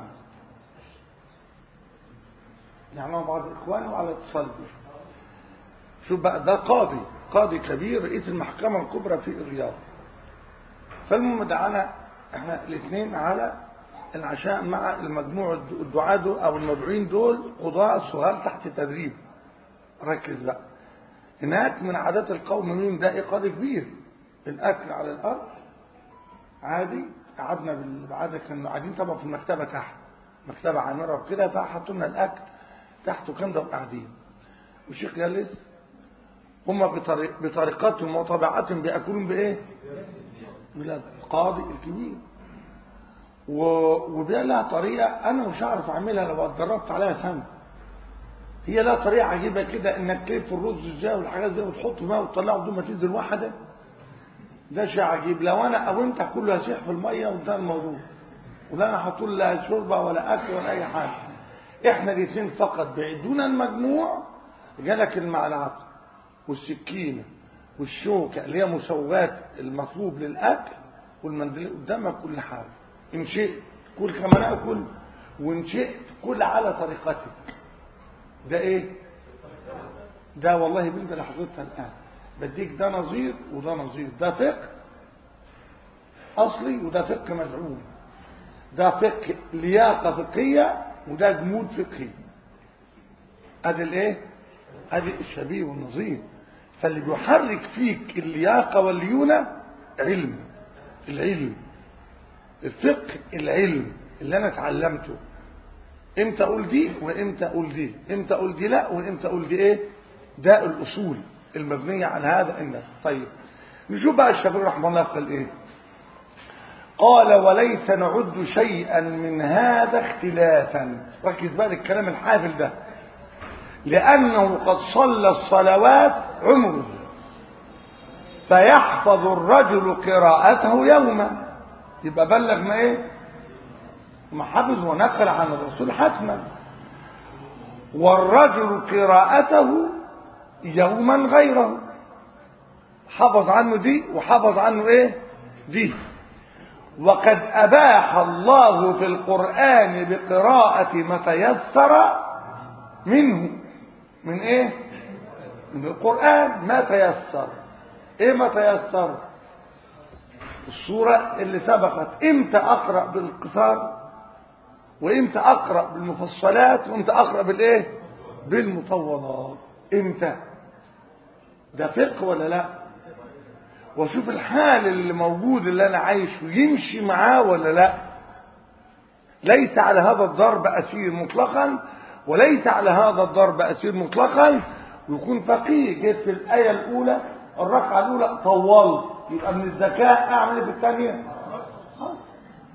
يعني هو بعض إخواني وعلى اتصال به شوف بقى ده قاضي قاضي كبير رئيس المحكمة الكبرى في الرياض فالمهم دعانا احنا الاثنين على العشاء مع المجموع الدعاة دول او المدعوين دول قضاء صغار تحت تدريب ركز بقى هناك من عادات القوم مين ده قاضي كبير الاكل على الارض عادي قعدنا بالعاده كانوا قاعدين طبعا في المكتبه تحت مكتبه عامره وكده فحطوا لنا الاكل تحت وكان قاعدين والشيخ جالس هم بطريق بطريقتهم وطبيعتهم بياكلون بايه؟ بلاد القاضي الكبير و... وده لها طريقة أنا مش هعرف أعملها لو اتدربت عليها سنة هي لها طريقة عجيبة كده إنك كيف الرز ازاي والحاجات دي وتحط ماء وتطلعه بدون ما تنزل واحدة ده شيء عجيب لو أنا أو أنت كله هسيح في المية وانتهى الموضوع ولا أنا هحط لا شوربة ولا أكل ولا أي حاجة إحنا الاثنين فقط بعيدون المجموع جالك المعلقة والسكينة والشوكة اللي هي مسوات المطلوب للأكل والمنديل قدامك كل حاجة إن شئت كل كما نأكل وإن شئت كل على طريقتك ده إيه؟ ده والله بنت لحظتها الآن بديك ده نظير وده نظير ده فقه أصلي وده فقه مزعوم ده فقه لياقة فقهية وده جمود فقهي ادي الايه ادي الشبيه والنظير فاللي بيحرك فيك اللياقة والليونة علم العلم الفقه العلم اللي انا اتعلمته امتى اقول دي وامتى اقول دي امتى اقول دي لا وامتى اقول دي ايه ده الاصول المبنية على هذا الناس طيب نشوف بقى الشافعي رحمه الله قال ايه قال وليس نعد شيئا من هذا اختلافا ركز بقى الكلام الحافل ده لأنه قد صلى الصلوات عمره فيحفظ الرجل قراءته يوما يبقى بلغ ما ايه ما حفظ ونقل عن الرسول حتما والرجل قراءته يوما غيره حفظ عنه دي وحفظ عنه ايه دي وقد أباح الله في القرآن بقراءة ما تيسر منه من ايه من القرآن ما تيسر ايه ما تيسر الصورة اللي سبقت امتى اقرأ بالقصار وامتى اقرأ بالمفصلات وامتى اقرأ بالايه بالمطولات امتى ده فقه ولا لا واشوف الحال اللي موجود اللي انا عايشه يمشي معاه ولا لا ليس على هذا الضرب اسير مطلقا وليس على هذا الضرب اسير مطلقا ويكون فقيه جيت في الايه الاولى الركعه الاولى طولت يبقى من الذكاء اعمل ايه في الثانيه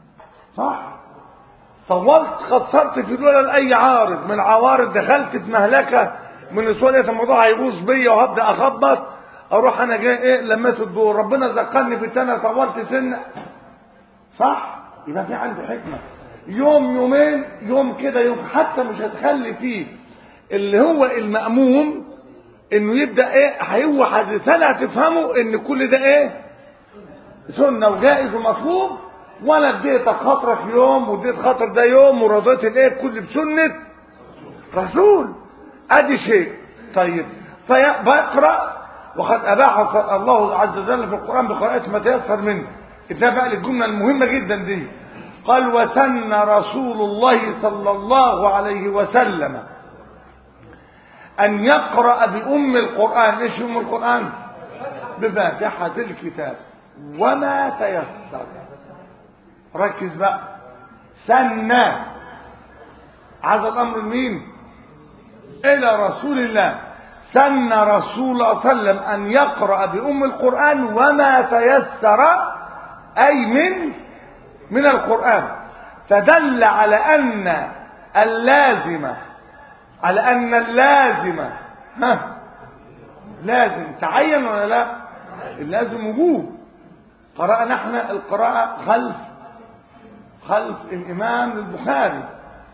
طولت خسرت في الأولى لأي عارض من عوارض دخلت في مهلكة من السؤال الموضوع هيبوظ بيا وهبدأ أخبط أروح أنا جاي إيه لميت الدور ربنا ذكرني في التانية طولت سن صح يبقى في عندي حكمة يوم يومين يوم كده يوم حتى مش هتخلي فيه اللي هو المأموم انه يبدأ ايه هو حدثنا هتفهموا ان كل ده ايه سنة وجائز ومطلوب وانا اديتك خاطرك يوم واديت خاطر ده يوم ورضيت الايه كل بسنة رسول ادي شيء طيب فبقرأ وقد اباح الله عز وجل في القرآن بقراءة ما تيسر منه ده بقى الجملة المهمة جدا دي قال وسن رسول الله صلى الله عليه وسلم أن يقرأ بأم القرآن إيش أم القرآن بفاتحة الكتاب وما تيسر ركز بقى سن هذا الأمر مين إلى رسول الله سن رسول الله صلى الله عليه وسلم أن يقرأ بأم القرآن وما تيسر أي من من القرآن فدل على أن اللازمة على أن اللازمة ها لازم تعين ولا لا اللازم وجوب قرأنا احنا القراءة خلف خلف الإمام البخاري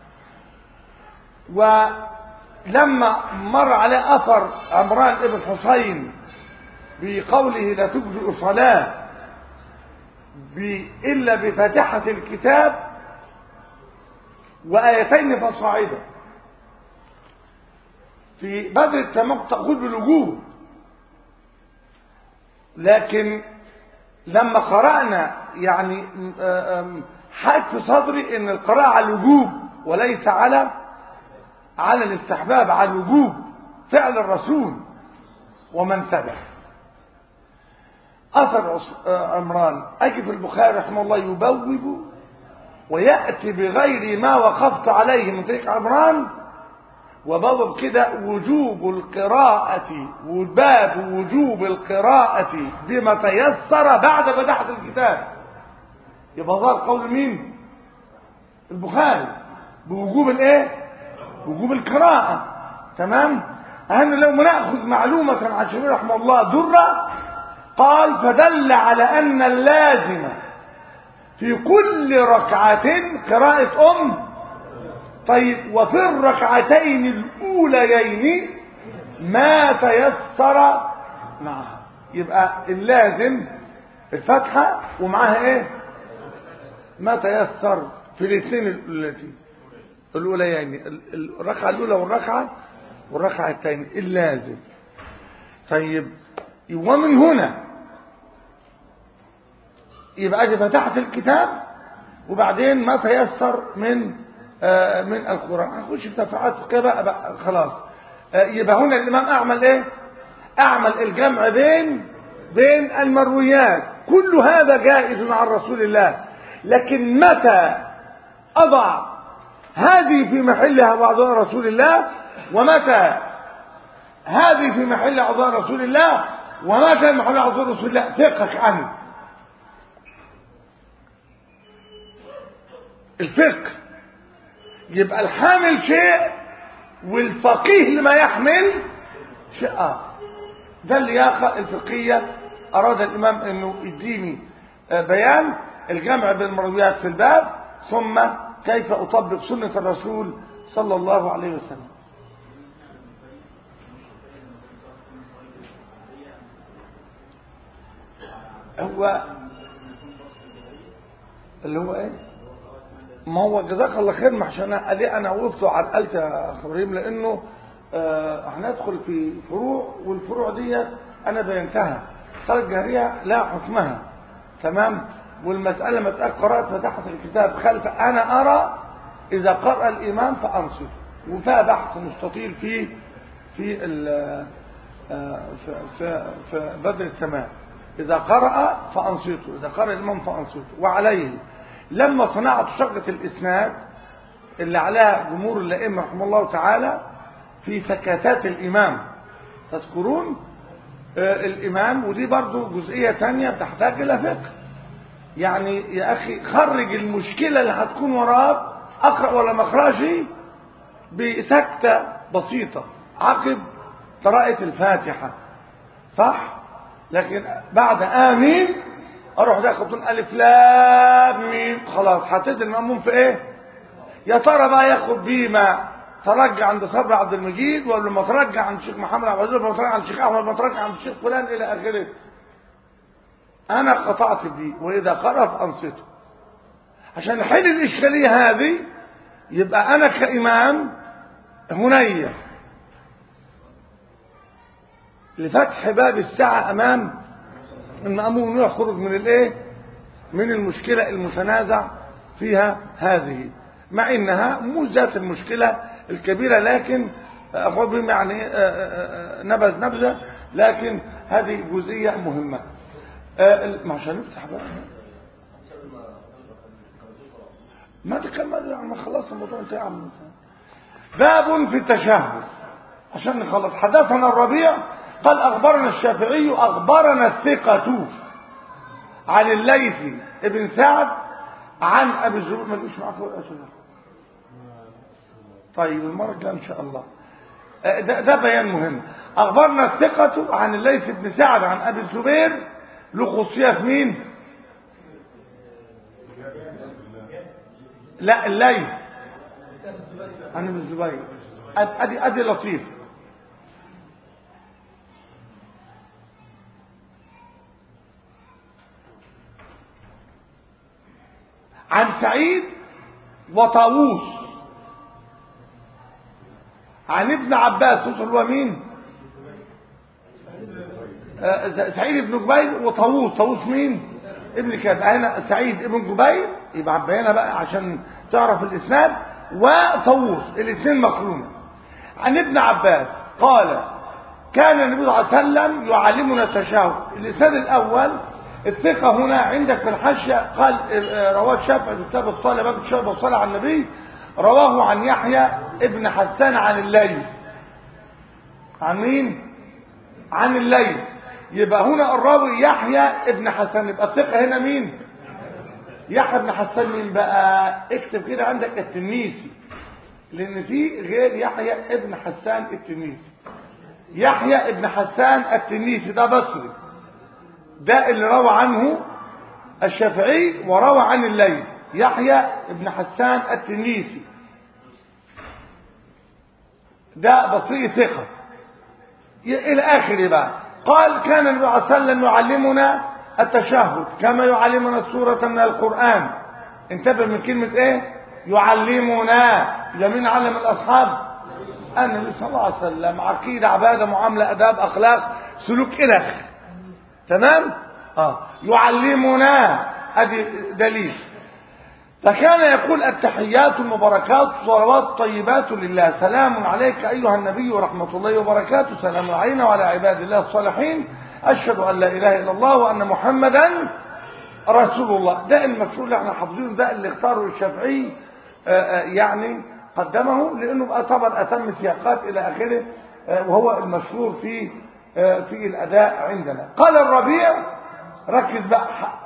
ولما مر عليه أثر عمران ابن حسين بقوله لا تجزئ صلاة إلا بفاتحة الكتاب وآيتين فصاعدا في بدر التمام تقول بالوجوب لكن لما قرأنا يعني حاج في صدري ان القراءة على الوجوب وليس على على الاستحباب على الوجوب فعل الرسول ومن تبع أثر عمران أجي في البخاري رحمه الله يبوب ويأتي بغير ما وقفت عليه من طريق عمران وبابب كده وجوب القراءة وباب وجوب القراءة بما تيسر بعد فتحة الكتاب يبقى ظهر قول مين البخاري بوجوب الايه وجوب القراءة تمام أهل لو نأخذ معلومة عن شبير رحمه الله درة قال فدل على أن اللازم في كل ركعة قراءة أم طيب وفي الركعتين الأوليين ما تيسر معها يبقى اللازم الفتحة ومعها ايه ما تيسر في الاثنين التي الأوليين الركعة الأولى والركعة والركعة الثانية اللازم طيب ومن هنا يبقى دي فتحت الكتاب وبعدين ما تيسر من آه من القرآن هنخش في تفاعات كده بقى خلاص آه يبقى هنا الإمام أعمل إيه أعمل الجمع بين بين المرويات كل هذا جائز عن رسول الله لكن متى أضع هذه في محلها وأعضاء رسول الله ومتى هذه في محل أعضاء رسول الله ومتى محل أعضاء رسول الله فقهك عنه الفقه يبقى الحامل شيء والفقيه لما يحمل شيء آخر ده اللياقة الفقهية أراد الإمام أنه يديني بيان الجمع بين المرويات في الباب ثم كيف أطبق سنة الرسول صلى الله عليه وسلم هو اللي هو ايه ما هو جزاك الله خير ما عشان ادي انا وقفت وعرقلت يا ابراهيم لانه آه هندخل في فروع والفروع دي انا بينتهى صلاة الجهرية لا حكمها تمام والمسألة مسألة قراءة فتحت الكتاب خلف أنا أرى إذا قرأ الإمام فأنصت وفيها بحث مستطيل في في في, في, في بدر التمام إذا قرأ فأنصته إذا قرأ الإمام فأنصته وعليه لما صنعت شقة الإسناد اللي عليها جمهور الأئمة رحمه الله تعالى في سكتات الإمام تذكرون آه الإمام ودي برضو جزئية تانية بتحتاج إلى فقه يعني يا أخي خرج المشكلة اللي هتكون وراك اقرا ولا ما اقراش بسكته بسيطه عقب قراءه الفاتحه صح لكن بعد امين اروح داخل طول الف لام ميم خلاص حطيت الماموم في ايه يا ترى بقى ياخد بما ترجع عند صبري عبد المجيد ولا ما ترجع عند الشيخ محمد عبد العزيز ولا ترجع عند الشيخ احمد ولا ترجع عند الشيخ فلان الى اخره انا قطعت دي واذا قرأ فانصته عشان نحل الاشكاليه هذه يبقى انا كامام هنيه لفتح باب الساعه امام المأمون يخرج من الايه من المشكله المتنازع فيها هذه مع انها مش ذات المشكله الكبيره لكن اخوة بهم يعني آه، آه، آه، نبذ نبذه لكن هذه جزئيه مهمه آه، ال- ما عشان نفتح بقى ما تكمل يعني ما خلصنا الموضوع انت يا عم باب في التشهد عشان نخلص حدثنا الربيع قال اخبرنا الشافعي اخبرنا الثقة عن الليث ابن سعد عن ابي الزبير ما تجيش معاك ورقة يا شباب. طيب المرة الجاية ان شاء الله آه، ده, ده بيان مهم اخبرنا الثقة عن الليث بن سعد عن ابي الزبير له خصوصية في مين لا الليث عن ابن الزبير أد- ادي ادي لطيف عن سعيد وطاووس عن ابن عباس وصل هو مين آه، سعيد بن جبير وطاووس طاووس مين ابن كعب هنا سعيد ابن جبير يبقى عبينا بقى عشان تعرف الاسناد وطاووس الاثنين مقرونه عن ابن عباس قال كان النبي صلى الله عليه وسلم يعلمنا التشهد الاسناد الاول الثقة هنا عندك في الحاشية قال آه، رواه الشافعي في كتاب الصلاة باب الشهد والصلاة على النبي رواه عن يحيى ابن حسان عن الليل عن مين؟ عن الليل يبقى هنا الراوي يحيى ابن حسان يبقى الثقة هنا مين؟ يحيى ابن حسان مين بقى؟ اكتب كده عندك التنيسي لأن في غير يحيى ابن حسان التنيسي يحيى ابن حسان التنيسي ده بصري ده اللي روى عنه الشافعي وروى عن الليل يحيى ابن حسان التنيسي ده بصري ثقة ي- إلى آخره بقى قال كان النبي صلى الله عليه وسلم يعلمنا التشهد كما يعلمنا السورة من القرآن انتبه من كلمة ايه يعلمنا يمين علم الأصحاب النبي صلى الله عليه وسلم عقيدة عبادة معاملة أداب أخلاق سلوك إلخ تمام اه يعلمنا ادي دليل فكان يقول التحيات المباركات صلوات طيبات لله سلام عليك ايها النبي ورحمه الله وبركاته سلام علينا وعلى عباد الله الصالحين اشهد ان لا اله الا الله وان محمدا رسول الله ده المشهور اللي احنا حافظينه ده اللي اختاره الشافعي آه، آه، يعني قدمه لانه بقى طبعا اتم سياقات الى اخره آه، وهو المشهور في آه، في الاداء عندنا قال الربيع ركز بقى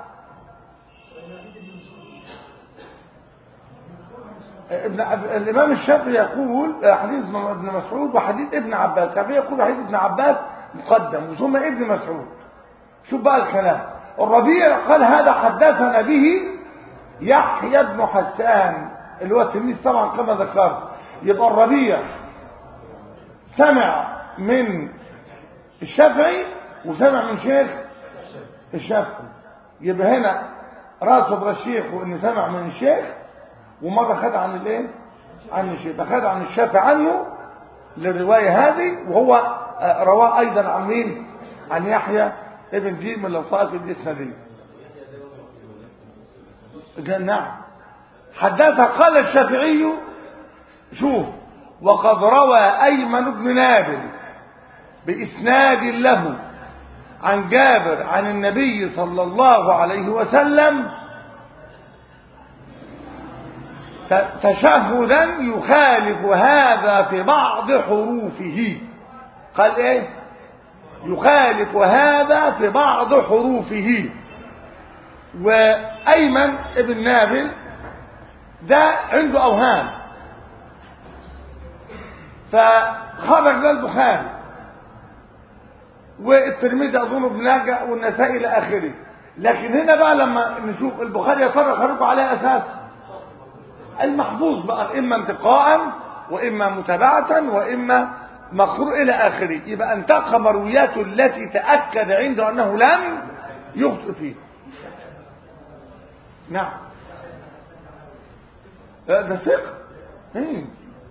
ابن عب- الامام الشافعي يقول آه، حديث م- ابن مسعود وحديث ابن عباس الشافعي يقول حديث ابن عباس مقدم ثم ابن مسعود شوف بقى الكلام الربيع قال هذا حدثنا به يحيى بن حسان اللي هو التلميذ طبعا كما ذكرت يبقى الربيع سمع من الشافعي وسمع من شيخ الشافعي يبقى هنا راس صدر الشيخ وان سمع من الشيخ ومره خد عن الايه عن الشيخ فخد عن الشافعي عنه للروايه هذه وهو آه، رواه ايضا عن مين عن يحيى ابن زيد من لطائف الاسناديه ده نعم حدث قال الشافعي شوف وقد روى ايمن بن نابل باسناد له عن جابر عن النبي صلى الله عليه وسلم ت- تشهدا يخالف هذا في بعض حروفه قال ايه يخالف هذا في بعض حروفه وايمن ابن نابل ده عنده اوهام فخرج ده البخاري والترمذي اظن ابن ماجه والنسائي الى اخره لكن هنا بقى لما نشوف البخاري يا ترى خرجوا على اساس المحفوظ بقى اما انتقاء واما متابعه واما مقروء الى اخره يبقى انتقى مروياته التي تاكد عنده انه لم يخطئ فيه نعم ده ده ثقه مم.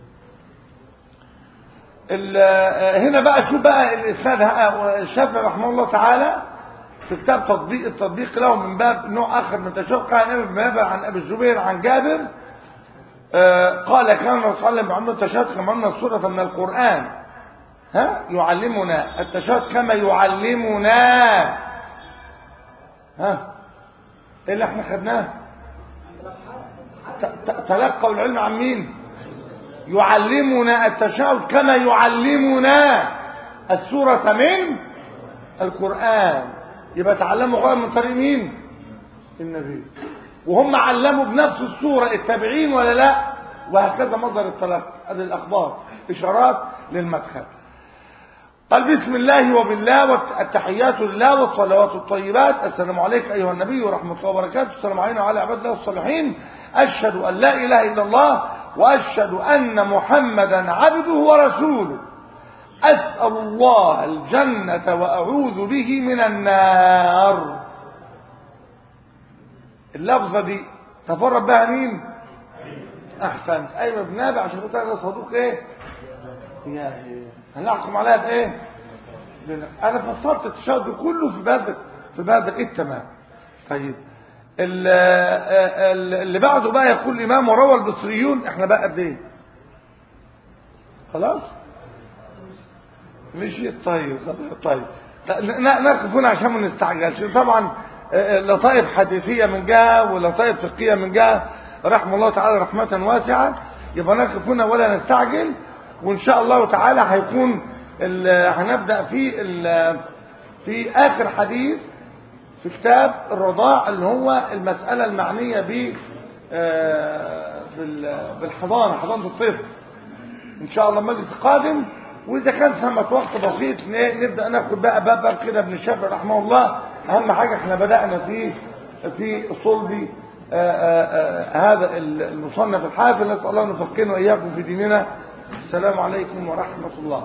ال- هنا بقى شوف بقى الاسناد ها- الشافعي رحمه الله تعالى في كتاب تطبيق التطبيق له من باب نوع اخر من تشوق عن ابي بن عن ابي الزبير عن جابر آه، قال كان الرسول صلى الله عليه وسلم يعلمنا التشهد كما ان سوره من القران ها يعلمنا التشهد كما يعلمنا ها ايه اللي احنا خدناه ت- ت- تلقوا العلم عن مين يعلمنا التشهد كما يعلمنا السورة من القرآن يبقى تعلموا القرآن من طريق مين النبي وهم علموا بنفس السورة التابعين ولا لا وهكذا مصدر التلقي هذه الأخبار إشارات للمدخل قال بسم الله وبالله والتحيات لله والصلوات الطيبات السلام عليك أيها النبي ورحمة الله وبركاته السلام علينا وعلى عباد الله الصالحين أشهد أن لا إله إلا الله وأشهد أن محمدا عبده ورسوله أسأل الله الجنة وأعوذ به من النار اللفظة دي تفرد بها مين أحسنت أيوة ابن نابع عشان كنت أنا صدوق إيه يا هنحكم عليها بايه لأن انا فسرت التشهد كله في باب في باب التمام طيب ال- ال- اللي بعده بقى يقول الامام وروى البصريون احنا بقى قد ايه خلاص مشي طيب طيب ن- نقف هنا عشان ما نستعجلش طبعا آه، لطائف حديثيه من جهه ولطائف فقهيه من جهه رحمه الله تعالى رحمه واسعه يبقى نقف هنا ولا نستعجل وان شاء الله تعالى هيكون ال- هنبدا في ال- في اخر حديث في كتاب الرضاع اللي هو المساله المعنيه ب آه، بال- بالحضانه حضانه الطفل ان شاء الله مجلس قادم واذا كان ثمة وقت بسيط ن- نبدا ناخد بقى باب باب كده ابن الشافعي رحمه الله اهم حاجه احنا بدانا في في صلب آه، آه، آه، هذا المصنف الحافل نسال الله ان يفقهنا واياكم في ديننا السلام عليكم ورحمه الله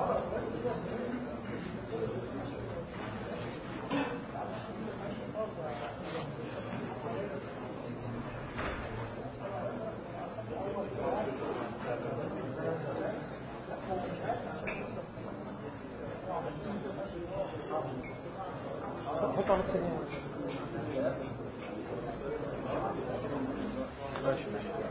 حط على السريع. ماشي ماشي